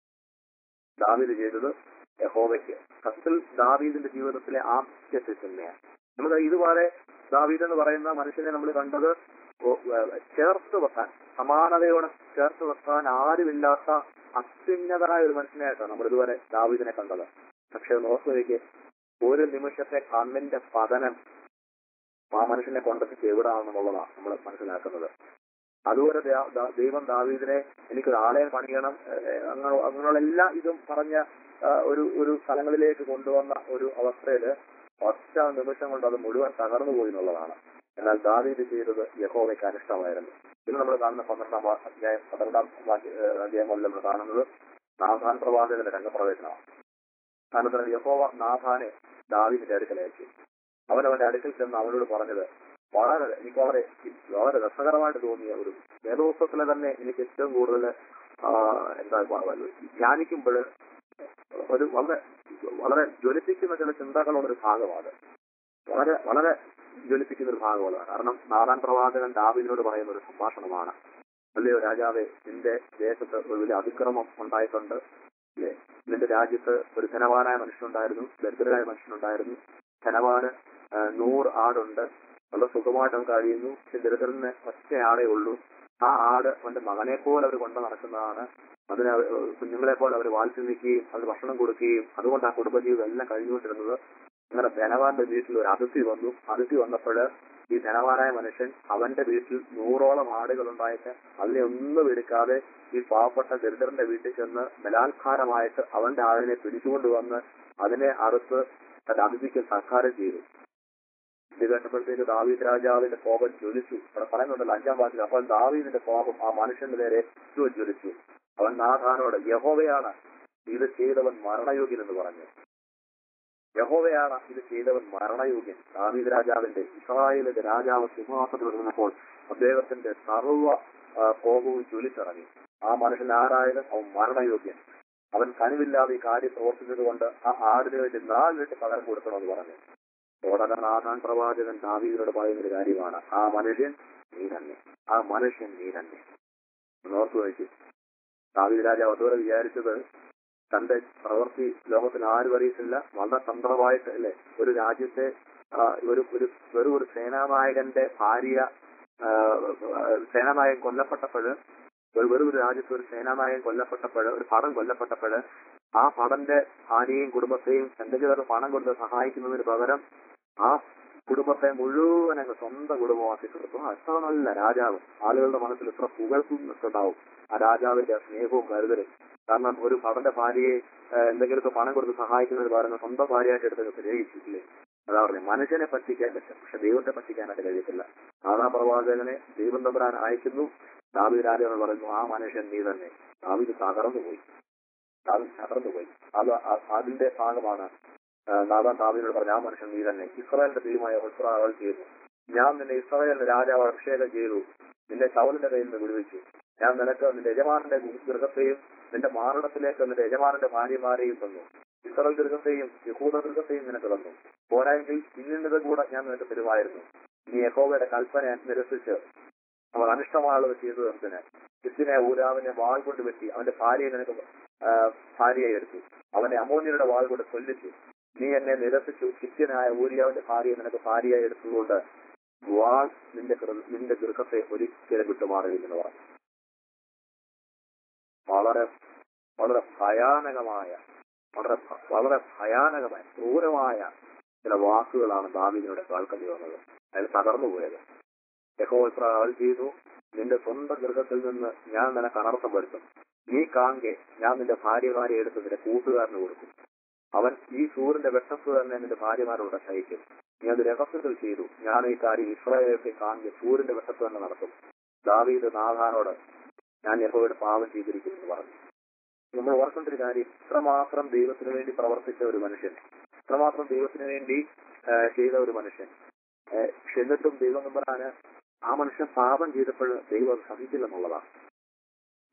ദാവീദ് ചെയ്തത് യഹോവയ്ക്ക് സത്യത്തിൽ ദാവീദിന്റെ ജീവിതത്തിലെ ആദ്യത്തെ ചിന്തയാണ് നമുക്ക് ഇതുപോലെ ദാവീദ് എന്ന് പറയുന്ന മനുഷ്യനെ നമ്മൾ കണ്ടത് ഒ- ഏഹ് ചേർത്ത് വെക്കാൻ സമാനതയോടെ ചേർത്ത് വെക്കാൻ ആരുമില്ലാത്ത അത്യുന്നതനായ ഒരു മനുഷ്യനായിട്ടാണ് നമ്മൾ ഇതുവരെ ദാവീദിനെ കണ്ടത് പക്ഷെ നോക്കുകയ്ക്ക് ഒരു നിമിഷത്തെ കണ്ണിന്റെ പതനം ആ മനുഷ്യനെ കൊണ്ടെത്തിച്ച് എവിടാണെന്നുള്ളതാണ് നമ്മൾ മനസ്സിലാക്കുന്നത് അതുപോലെ ദാ- ദാ- ദൈവം ദാവീദിനെ എനിക്കൊരു ആലയം പണിയണം ഏഹ് അങ്ങനെ അങ്ങനെയുള്ള എല്ലാ ഇതും പറഞ്ഞ ആ, ഒരു ഒരു സ്ഥലങ്ങളിലേക്ക് കൊണ്ടുവന്ന ഒരു അവസ്ഥയില് ഒറ്റ നിമിഷം കൊണ്ട് അത് മുഴുവൻ തകർന്നു പോയി എന്നുള്ളതാണ് എന്നാൽ ദാവീദ് ചെയ്തത് യഹോവയ്ക്ക് അനിഷ്ടമായിരുന്നു ഇത് നമ്മൾ കാണുന്ന പന്ത്രണ്ടാം വാ- അധ്യായം പന്ത്രണ്ടാം വാക്യ ഏഹ് അധ്യായം മുതൽ നമ്മൾ കാണുന്നത് നാഥാൻ പ്രവാചകന്റെ രംഗപ്രവേശനമാണ് കാരണം യഹോവ നാഥാനെ ദാവീദിന്റെ അടുക്കലയച്ചു അവൻ അവന്റെ അടുക്കൽ ചെന്ന് അവനോട് പറഞ്ഞത് വളരെ എനിക്ക് വളരെ വളരെ രസകരമായിട്ട് തോന്നിയ ഒരു വേദോത്സവത്തിലെ തന്നെ എനിക്ക് ഏറ്റവും കൂടുതൽ ആ, എന്താ പറയുക, ധ്യാനിക്കുമ്പോൾ ഒരു വളരെ വളരെ ജ്വലിപ്പിക്കുന്ന ചില ചിന്തകളുള്ള ഒരു ഭാഗമാണ് വളരെ വളരെ ജ്വലിപ്പിക്കുന്ന ഒരു ഭാഗമാണ് കാരണം നാരായൺ പ്രവാചകൻ ദാവിദിനോട് പറയുന്ന ഒരു സംഭാഷണമാണ് അല്ലയോ രാജാവേ നിന്റെ ദേശത്ത് ഒരു വലിയ അതിക്രമം ഉണ്ടായിട്ടുണ്ട് അല്ലേ നിന്റെ രാജ്യത്ത് ഒരു ധനവാനായ മനുഷ്യനുണ്ടായിരുന്നു ദരിദ്രനായ മനുഷ്യനുണ്ടായിരുന്നു ധനവാന് ആ, നൂറ് ആടുണ്ട് വളരെ സുഖമായിട്ട് അവൻ കഴിയുന്നു പക്ഷെ ദരിദ്രന് ഒറ്റ ആടേ ഉള്ളൂ ആ ആട് അവന്റെ മകനെ പോലെ അവർ കൊണ്ടു നടക്കുന്നതാണ് അതിന് അവ- കുഞ്ഞുങ്ങളെ പോലെ അവർ വാത്സല്യിക്കുകയും അതിന് ഭക്ഷണം കൊടുക്കുകയും അതുകൊണ്ട് ആ കുടുംബജീവിതം എല്ലാം കഴിഞ്ഞുകൊണ്ടിരുന്നത് അങ്ങനെ ധനവാന്റെ വീട്ടിൽ ഒരു അതിഥി വന്നു അതിഥി വന്നപ്പോൾ ഈ ധനവാനായ മനുഷ്യൻ അവന്റെ വീട്ടിൽ നൂറോളം ആടുകൾ ഉണ്ടായിട്ട് അതിനെ ഒന്നും എടുക്കാതെ ഈ പാവപ്പെട്ട ദരിദ്രന്റെ വീട്ടിൽ ചെന്ന് ബലാത്കാരമായിട്ട് അവന്റെ ആടിനെ പിടിച്ചുകൊണ്ടുവന്ന് അതിനെ അറുത്ത് തന്റെ അതിഥിക്ക് സൽക്കാരം ചെയ്തു ഇത് കേട്ടപ്പോഴത്തേക്ക് ദാവീദ് രാജാവിന്റെ കോപം ജ്വലിച്ചു അവിടെ പറയുന്നുണ്ടല്ലോ അഞ്ചാം വാക്കിൽ അപ്പോൾ ദാവീദിന്റെ കോപം ആ മനുഷ്യന്റെ നേരെ ഏറ്റവും ജ്വലിച്ചു അവൻ നാഥാനോട് യഹോവയാണ് ഇത് ചെയ്തവൻ മരണയോഗ്യൻ എന്ന് പറഞ്ഞു യഹോവയാണ് ഇത് ചെയ്തവൻ മരണയോഗ്യൻ ദാവീദ് രാജാവിന്റെ ഇസ്രായേലിന്റെ രാജാവ് സിംഹാസനത്തിൽ ഇരുന്നപ്പോൾ അദ്ദേഹത്തിന്റെ സർവ്വ ആ, കോപവും ജ്വലിച്ചിറങ്ങി ആ മനുഷ്യൻ ആരായത് അവൻ മരണയോഗ്യൻ അവൻ കനിവില്ലാതെ ഈ കാര്യം പ്രവർത്തിച്ചത് കൊണ്ട് ആ ആടിന് വേണ്ടി നാലിട്ട് പകരം കൊടുക്കണമെന്ന് പറഞ്ഞു ഉടനെ നാഥാൻ പ്രവാചകൻ ദാവീദിനോട് പറയുന്ന ഒരു കാര്യമാണ് ആ മനുഷ്യൻ നീ തന്നെ ആ മനുഷ്യൻ നീ തന്നെ നോർത്തു വെച്ച് ദാവീദ് രാജാവ് അതുവരെ വിചാരിച്ചത് തന്റെ പ്രവൃത്തി ലോകത്തിന് ആരും അറിയത്തില്ല വളരെ തന്ത്രമായിട്ട് അല്ലെ ഒരു രാജ്യത്തെ ആ, ഒരു ഒരു വെറും ഒരു സേനാനായകന്റെ ഭാര്യ ആ, സേനാനായകൻ കൊല്ലപ്പെട്ടപ്പോൾ ഒരു വെറും ഒരു രാജ്യത്ത് ഒരു സേനാനായകൻ കൊല്ലപ്പെട്ടപ്പോൾ ഒരു പടം കൊല്ലപ്പെട്ടപ്പോൾ ആ പടന്റെ ഭാര്യയും കുടുംബത്തെയും എന്തെങ്കിലും പണം കൊണ്ട് സഹായിക്കുന്നതിന് പകരം ആ കുടുംബത്തെ മുഴുവൻ അങ്ങ് സ്വന്തം കുടുംബമാക്കി തീർത്തു ആ, എത്ര നല്ല രാജാവ് ആളുകളുടെ മനസ്സിൽ എത്ര പുകഴ്ത്തുന്നുണ്ടാവും ആ രാജാവിന്റെ ആ സ്നേഹവും കരുതലും കാരണം ഒരു പടന്റെ ഭാര്യയെ ആ, എന്തെങ്കിലുമൊക്കെ പണം കൊടുത്ത് സഹായിക്കുന്നതിന് പകരം സ്വന്തം ഭാര്യയായിട്ട് എടുത്ത് സ്നേഹിച്ചില്ലേ അതാ പറഞ്ഞത് മനുഷ്യനെ പറ്റിക്കാൻ പറ്റും പക്ഷെ ദൈവത്തെ പറ്റിക്കാനായിട്ട് കഴിയത്തില്ല ആദാ പ്രവാചകനെ ദൈവം തമ്പുരാൻ അയക്കുന്നു ദാവീദ് രാജാവ് പറയുന്നു ആ മനുഷ്യൻ നീ തന്നെ ദാവീദ് തകർന്നു പോയി ദാവീദ് തകർന്നു പോയി അത് അ- അതിന്റെ ഭാഗമാണ് ആ, നാദാൻ ദാവീദിനോട് പറഞ്ഞ ആ മനുഷ്യൻ നീ തന്നെ ഇസ്രായേലിന്റെ ദൈവമായ ഉത്സവങ്ങൾ ചെയ്തു ഞാൻ നിന്നെ ഇസ്രായേലിന്റെ രാജാവ് അഭിഷേകം ചെയ്തു നിന്നെ ശവലിന്റെ കയ്യിൽ നിന്ന് വിടുവിച്ചു ഞാൻ നിനക്ക് നിന്റെ യജമാനന്റെ ഗൃഹത്തെയും നിന്റെ മാരണത്തിലേക്ക് നിന്റെ യജമാനന്റെ ഭാര്യമാരെയും തന്നു ഇസ്രായേൽ ഗൃഹത്തെയും യഹൂദ ഗൃഹത്തെയും നിനക്ക് തന്നു പോരായെങ്കിൽ ഇന്നിന്നത് കൂടെ ഞാൻ നിനക്ക് തരുമായിരുന്നു നീ യഹോവയുടെ കൽപ്പന നിരസിച്ച് അവൻ അനിഷ്ടമായുള്ളത് ചെയ്തു തീർത്തിന് ക്രിസ്തിനെ ഊരാവിനെ വാൾ കൊണ്ട് വെട്ടി അവന്റെ ഭാര്യയെ നിനക്ക് ആ, ഭാര്യയെ എടുത്തു അവനെ അമോന്യരുടെ വാൾ കൊണ്ട് കൊല്ലിച്ചു നീ എന്നെ നിരസിച്ചു ക്രിസ്ത്യനായ ഊരിയാവിന്റെ ഭാര്യയെ നിനക്ക് ഭാര്യയായി എടുത്തതുകൊണ്ട് വാൾ നിന്റെ ഗൃ- നിന്റെ ഗൃഹത്തെ ഒരിക്കലും വിട്ടുമാറിയില്ലെന്ന് പറഞ്ഞു വളരെ വളരെ ഭയാനകമായ വളരെ ഭ- വളരെ ഭയാനകമായ ക്രൂരമായ ചില വാക്കുകളാണ് ദാവീദിനോട് കേൾക്കേണ്ടി വന്നത് അയാൾ തകർന്നു പോയത് യഹോ ഇപ്രകാരം ചെയ്തു നിന്റെ സ്വന്തം ഗൃഹത്തിൽ നിന്ന് ഞാൻ നിനക്ക് അനർത്ഥം വരുത്തും നീ കാൺകെ ഞാൻ നിന്റെ ഭാര്യമാരെ എടുത്ത് നിന്റെ കൂട്ടുകാരന് കൊടുക്കും അവൻ ഈ സൂര്യന്റെ വെട്ടത്ത് തന്നെ നിന്റെ ഭാര്യമാരോട് സഹിക്കും നീ അത് രഹസ്യത്തിൽ ചെയ്തു ഞാൻ ഈ കാര്യം ഇസ്രായേലത്തെ കാണുക സൂര്യന്റെ വെട്ടത്ത് തന്നെ നടത്തും ദാവീദ് നാഥാനോട് ഞാൻ യഹോയുടെ പാപം ചെയ്തിരിക്കുന്നു എന്ന് പറഞ്ഞു നമ്മൾ ഓർക്കേണ്ട ഒരു കാര്യം ഇത്രമാത്രം ദൈവത്തിന് വേണ്ടി പ്രവർത്തിച്ച ഒരു മനുഷ്യൻ ഇത്രമാത്രം ദൈവത്തിന് വേണ്ടി ആ, ചെയ്ത ഒരു മനുഷ്യൻ ആ, പക്ഷെ എന്നിട്ടും ദൈവം നമ്പറാന് ആ മനുഷ്യൻ പാപം ചെയ്തപ്പോൾ ദൈവം അത് സഹിച്ചില്ലെന്നുള്ളതാണ്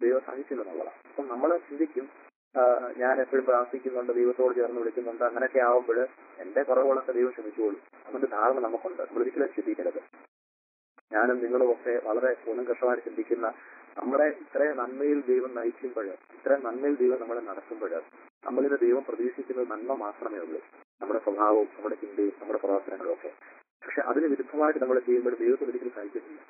ദൈവം സഹിച്ചില്ലെന്നുള്ളതാണ് അപ്പം നമ്മൾ ചിന്തിക്കും ആ, ഞാൻ എപ്പോഴും പ്രാർത്ഥിക്കുന്നുണ്ട് ദൈവത്തോട് ചേർന്ന് വിളിക്കുന്നുണ്ട് അങ്ങനെയൊക്കെ ആവുമ്പോൾ എന്റെ കുറവുകളൊക്കെ ദൈവം ക്ഷമിച്ചോളൂ അങ്ങനെ ധാരണ നമുക്കുണ്ട് നമ്മൾ ഒരിക്കലും ചിന്തിക്കരുത് ഞാനും നിങ്ങളും ഒക്കെ വളരെ ഗുണകൃഷമായി ചിന്തിക്കുന്ന നമ്മളെ ഇത്രയും നന്മയിൽ ദൈവം നയിക്കുമ്പോൾ ഇത്രയും നന്മയിൽ ദൈവം നമ്മളെ നടത്തുമ്പോൾ നമ്മളിത് ദൈവം പ്രതീക്ഷിക്കുന്നത് നന്മ മാത്രമേ ഉള്ളൂ നമ്മുടെ സ്വഭാവവും നമ്മുടെ ചിന്തയും നമ്മുടെ പ്രവർത്തനങ്ങളും ഒക്കെ പക്ഷെ അതിന് വിരുദ്ധമായിട്ട് നമ്മൾ ചെയ്യുമ്പോൾ ദൈവത്തിന് ഒരിക്കലും സഹിക്കുന്നില്ല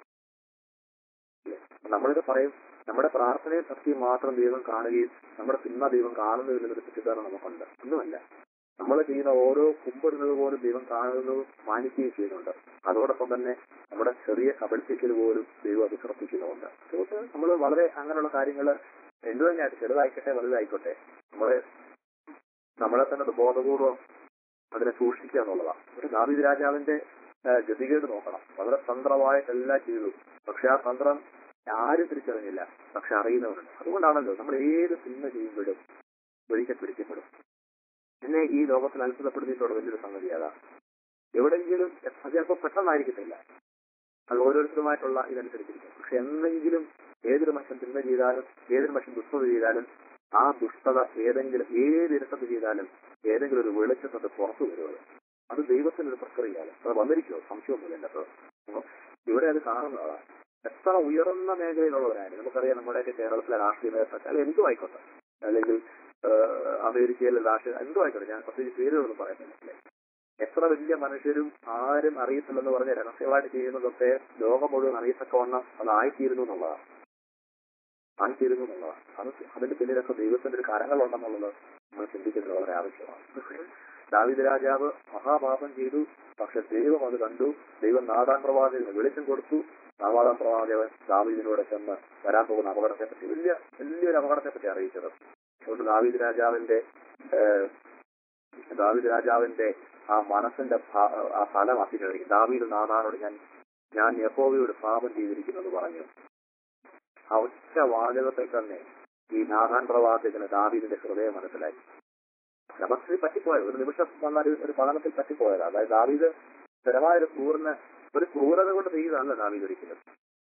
ഇല്ലേ? നമ്മളിത് പറയും നമ്മുടെ പ്രാർത്ഥനയും ശക്തിയും മാത്രം ദൈവം കാണുകയും നമ്മുടെ തിന്മ ദൈവം കാണുന്നതില്ലെന്നൊരു തെറ്റിദ്ധാരണ നമുക്കുണ്ട് ഒന്നുമല്ല നമ്മൾ ചെയ്യുന്ന ഓരോ കുമ്പിടുന്നത് പോലും ദൈവം കാണുന്നതും മാനിക്കുകയും ചെയ്യുന്നുണ്ട് അതോടൊപ്പം തന്നെ നമ്മുടെ ചെറിയ കബളിപ്പിക്കൽ പോലും ദൈവം അത് ശ്രദ്ധിക്കുന്നുമുണ്ട് അതുകൊണ്ട് നമ്മൾ വളരെ അങ്ങനെയുള്ള കാര്യങ്ങൾ എന്തു തന്നെയായിട്ട് ചെറുതായിക്കോട്ടെ വലുതായിക്കോട്ടെ നമ്മളെ നമ്മളെ തന്നെ ബോധപൂർവം അതിനെ സൂക്ഷിക്കുക എന്നുള്ളതാണ് ഒരു ദാവീദ് രാജാവിന്റെ ആ, ഗതികേട് നോക്കണം വളരെ തന്ത്രമായിട്ടെല്ലാം ചെയ്തു പക്ഷെ ആ തന്ത്രം ആരും തിരിച്ചറിഞ്ഞില്ല പക്ഷെ അറിയുന്നവരുണ്ട് അതുകൊണ്ടാണല്ലോ നമ്മൾ ഏത് സിനിമ ചെയ്യുമ്പോഴും ഒരിക്കൽ പിടിക്കപ്പെടും എന്നെ ഈ ലോകത്തിൽ അത്ഭുതപ്പെടുത്തിയിട്ടുള്ള വലിയൊരു സംഗതി അതാണ് എവിടെയെങ്കിലും അത് ചിലപ്പോൾ പെട്ടെന്നായിരിക്കത്തില്ല അത് ഓരോരുത്തരുമായിട്ടുള്ള ഇതനുസരിച്ചിരിക്കും പക്ഷെ എന്തെങ്കിലും ഏതൊരു മനുഷ്യൻ തിന്മ ചെയ്താലും ഏതൊരു മനുഷ്യൻ ദുഷ്ടത ചെയ്താലും ആ ദുഷ്ടത ഏതെങ്കിലും ഏത് ഇരട്ടത്ത് ചെയ്താലും ഏതെങ്കിലും ഒരു വെളിച്ചത്തത് പുറത്തു വരുന്നത് അത് ദൈവത്തിന്റെ ഒരു പ്രക്രിയയാണ് അത് വന്നിരിക്കുമോ സംശയമൊന്നുമില്ല കേട്ടോ അപ്പൊ ഇവിടെ അത് കാണുന്നതാണ് എത്ര ഉയർന്ന മേഖലയിലുള്ളവരാണ് നമുക്കറിയാം നമ്മുടെയൊക്കെ കേരളത്തിലെ രാഷ്ട്രീയ നേതൃത്വം അല്ല എന്തും ആയിക്കോട്ടെ അല്ലെങ്കിൽ ആഹ്, അമേരിക്കയിലെ രാഷ്ട്രീയ എന്തും ആയിക്കോട്ടെ ഞാൻ പ്രത്യേകിച്ച് പേരുകളൊന്നും പറയുന്നില്ല എത്ര വലിയ മനുഷ്യരും ആരും അറിയത്തില്ലെന്ന് പറഞ്ഞ രഹസ്യമായിട്ട് ചെയ്യുന്നതൊക്കെ ലോകം മുഴുവൻ അറിയത്തക്കവണ്ണം അത് ആയിത്തീരുന്നു എന്നുള്ളതാണ് ആയിത്തീരുന്നു എന്നുള്ളതാണ് അത് അതിന്റെ പിന്നിലൊക്കെ ദൈവത്തിന്റെ ഒരു കരങ്ങളുണ്ടെന്നുള്ളത് നമ്മൾ ചിന്തിക്കുന്നത് വളരെ ആവശ്യമാണ് ദാവിദ് രാജാവ് മഹാപാപം ചെയ്തു പക്ഷെ ദൈവം അത് കണ്ടു ദൈവം നാദാൻ പ്രവാചകന് വെളിച്ചം കൊടുത്തു നാദാൻ പ്രവാചകൻ ദാവീദിനോട് ചെന്ന് വരാൻ പോകുന്ന അപകടത്തെ പറ്റി വലിയ വലിയൊരു അപകടത്തെ പറ്റി അറിയിച്ചത് അതുകൊണ്ട് ദാവീദ് രാജാവിന്റെ ഏഹ്, ദാവീദ് രാജാവിന്റെ ആ മനസ്സിന്റെ ഭാ- ആ ഫലമാക്കി കഴിഞ്ഞു ദാവീദ് നാദാനോട് ഞാൻ ഞാൻ യഹോവയോട് പാപം ചെയ്തിരിക്കുന്നത് പറഞ്ഞു ആ ഒറ്റ വാചകത്തിൽ തന്നെ ഈ നാദാൻ പ്രവാചകന് ദാവീദിന്റെ ഹൃദയം മനസ്സിലായി നമസ്തി പറ്റിപ്പോയത് ഒരു നിമിഷം വന്ന ഒരു- ഒരു പഠനത്തിൽ പറ്റിപ്പോയത് അതായത് ദാവീദ് സ്ഥിരമായ ഒരു ക്രൂറിന് ഒരു ക്രൂരത കൊണ്ട് ചെയ്തതല്ല ദാവീദ് ഒരിക്കലും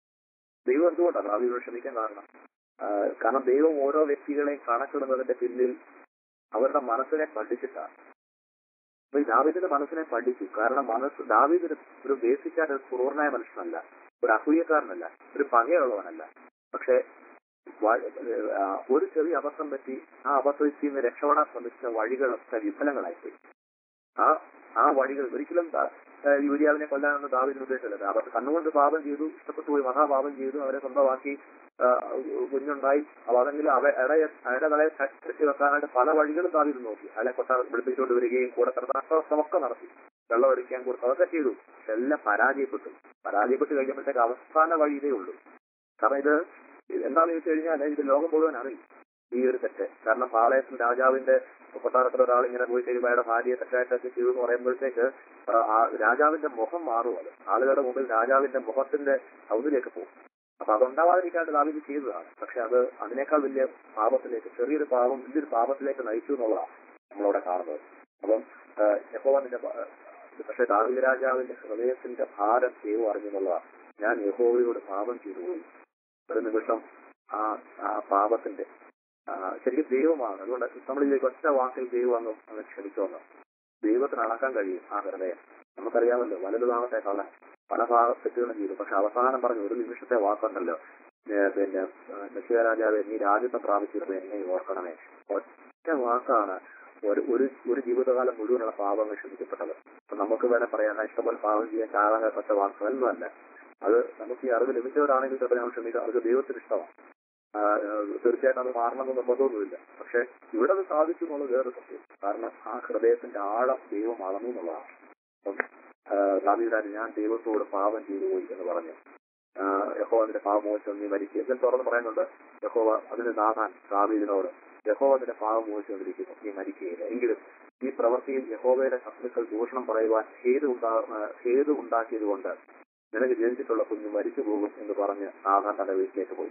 ദൈവം എന്തുകൊണ്ടാണ് ദാവീദ് ക്ഷമിക്കാൻ കാരണം ആ, കാരണം ദൈവം ഓരോ വ്യക്തികളെയും കണക്കിടുന്നതിന്റെ പിന്നിൽ അവരുടെ മനസ്സിനെ പഠിച്ചിട്ടാണ് അപ്പൊ ഈ ദാവീദിന്റെ മനസ്സിനെ പഠിച്ചു കാരണം മനസ്സ് ദാവീദ് ഒരു- ഒരു ബേസിക്കായിട്ട് ഒരു ക്രൂരനായ മനുഷ്യനല്ല ഒരു അസൂയക്കാരനല്ല ഒരു പകയുള്ളവനല്ല പക്ഷെ വ- ആ, ഒരു ചെറിയ അബദ്ധം പറ്റി ആ അബദ്ധത്തിൽ നിന്ന് രക്ഷപ്പെടാൻ ശ്രമിച്ച വഴികളൊക്കെ വിഫലങ്ങളായിപ്പോയി ആ ആ വഴികൾ ഒരിക്കലും ദാ- ആ, യൂരിയാവിനെ കൊല്ലാനൊന്നും ദാവിദിന് ഉദ്ദേശമില്ല അവർ കണ്ണുകൊണ്ട് പാപം ചെയ്തു ഇഷ്ടപ്പെട്ടു പോയി മഹാപാപം ചെയ്തു അവരെ സ്വന്തമാക്കി ആ, കുഞ്ഞുണ്ടായി അപ്പൊ അതെങ്കിലും അവ ഇടയെ അയാളുടെ തലയെ കെട്ടി വെക്കാനായിട്ട് പല വഴികളും ദാവിദ് നോക്കി അയാളെ കൊട്ടാ വിളിപ്പിച്ചുകൊണ്ട് വരികയും കൂടെ കിടന്നൊക്കെ നടത്തി വെള്ളം ഒഴിക്കാൻ കൊടുത്തു അതൊക്കെ ചെയ്തു പക്ഷെ എല്ലാം പരാജയപ്പെട്ടു പരാജയപ്പെട്ട് കഴിഞ്ഞപ്പോഴത്തേക്ക് അവസാന വഴി ഇതേ ഉള്ളൂ കാരണം ഇത് എന്താണെന്ന് ചോദിച്ചു കഴിഞ്ഞാൽ ഇത് ലോകം മുഴുവൻ അറിയും ഈ ഒരു തെറ്റ് കാരണം പാളയത്തിൽ രാജാവിന്റെ കൊട്ടാരത്തിൽ ഒരാൾ ഇങ്ങനെ പോയി കഴിയുമ്പോൾ അയാളുടെ ഭാര്യയെ തെറ്റായിട്ടൊക്കെ ചെയ്തു എന്ന് പറയുമ്പോഴത്തേക്ക് ആ, ആ രാജാവിന്റെ മുഖം മാറും അത് ആളുകളുടെ മുമ്പിൽ രാജാവിന്റെ മുഖത്തിന്റെ സൗന്ദര്യക്കെ പോകും അപ്പൊ അതുണ്ടാവാതിരിക്കാണ്ട് ദാവീദ് ചെയ്തതാണ് പക്ഷെ അത് അതിനേക്കാൾ വലിയ പാപത്തിലേക്ക് ചെറിയൊരു പാപം വലിയൊരു പാപത്തിലേക്ക് നയിച്ചു എന്നുള്ളതാണ് നമ്മളവിടെ കാണുന്നത് അപ്പം യഹോവന്റെ പക്ഷെ ദാവീദ് രാജാവിന്റെ ഹൃദയത്തിന്റെ ഭാരം ദൈവം അറിഞ്ഞെന്നുള്ളതാണ് ഞാൻ യഹോവയോട് പാപം ചെയ്തു പോയി ഒരു നിമിഷം ആ ആ പാപത്തിന്റെ ആ, ശരിക്കും ദൈവമാണ് അതുകൊണ്ട് നമ്മൾ ഈ ഒറ്റ വാക്കിൽ ദൈവം അങ്ങ് അങ്ങ് ക്ഷമിച്ചോന്ന് ദൈവത്തിന് അളക്കാൻ കഴിയും ആ ഹൃദയം നമുക്കറിയാമല്ലോ വലതുഭാഗത്തെ കള്ളൻ പല ഭാഗ തെറ്റുകളും ചെയ്തു പക്ഷെ അവസാനം പറഞ്ഞ ഒരു നിമിഷത്തെ വാക്കുണ്ടല്ലോ ഏ, പിന്നെ ലക്ഷ്യ രാജാവ് നീ രാജ്യത്തെ പ്രാപിച്ചിരുന്നു എന്നെ ഓർക്കണമേ ഒറ്റ വാക്കാണ് ഒരു ഒരു ഒരു ജീവിതകാലം മുഴുവനുള്ള പാപങ്ങൾ ക്ഷമിക്കപ്പെട്ടത് അപ്പൊ നമുക്ക് വേണേ പറയാൻ ഇഷ്ടംപോലെ പാപം ചെയ്യാൻ കാരണപ്പെട്ട വാക്കുകളൊന്നുമല്ല അത് നമുക്ക് ഈ അറിവ് ലഭിച്ചവരാണെങ്കിൽ ചിലപ്പോൾ നമ്മൾ ക്ഷമിക്കാം അവർക്ക് ദൈവത്തിന് ഇഷ്ടമാണ് ആ, ആ, തീർച്ചയായിട്ടും അത് മാറണമെന്ന് നിർബന്ധമൊന്നുമില്ല പക്ഷെ ഇവിടെ അത് സാധിച്ചു എന്നുള്ളത് വേറെ സത്യം കാരണം ആ ഹൃദയത്തിന്റെ ആഴം ദൈവം അളന്നു എന്നുള്ളതാണ് അപ്പം ദാവീദാൻ ഞാൻ ദൈവത്തോട് പാപം ചെയ്തു പോയി എന്ന് പറഞ്ഞു ആ, യഹോവ അതിന്റെ പാപമോശം നീ മരിക്കുക ഇതിൽ തുറന്ന് പറയുന്നുണ്ട് യഹോവ അതിന് നാഥാൻ ദാവീദിനോട് യഹോവ അതിന്റെ പാപമോശം വന്നിരിക്കുന്നു നീ മരിക്കുകയില്ല എങ്കിലും ഈ പ്രവൃത്തിയിൽ യഹോവയുടെ ശത്രുക്കൾ ദൂഷണം പറയുവാൻ ഹേതു ഉണ്ടാ ആ, ഹേതു ഉണ്ടാക്കിയത് കൊണ്ട് നിനക്ക് ജനിച്ചിട്ടുള്ള കുഞ്ഞ് മരിച്ചു പോകും എന്ന് പറഞ്ഞ് നാഥാൻ തന്റെ വീട്ടിലേക്ക് പോയി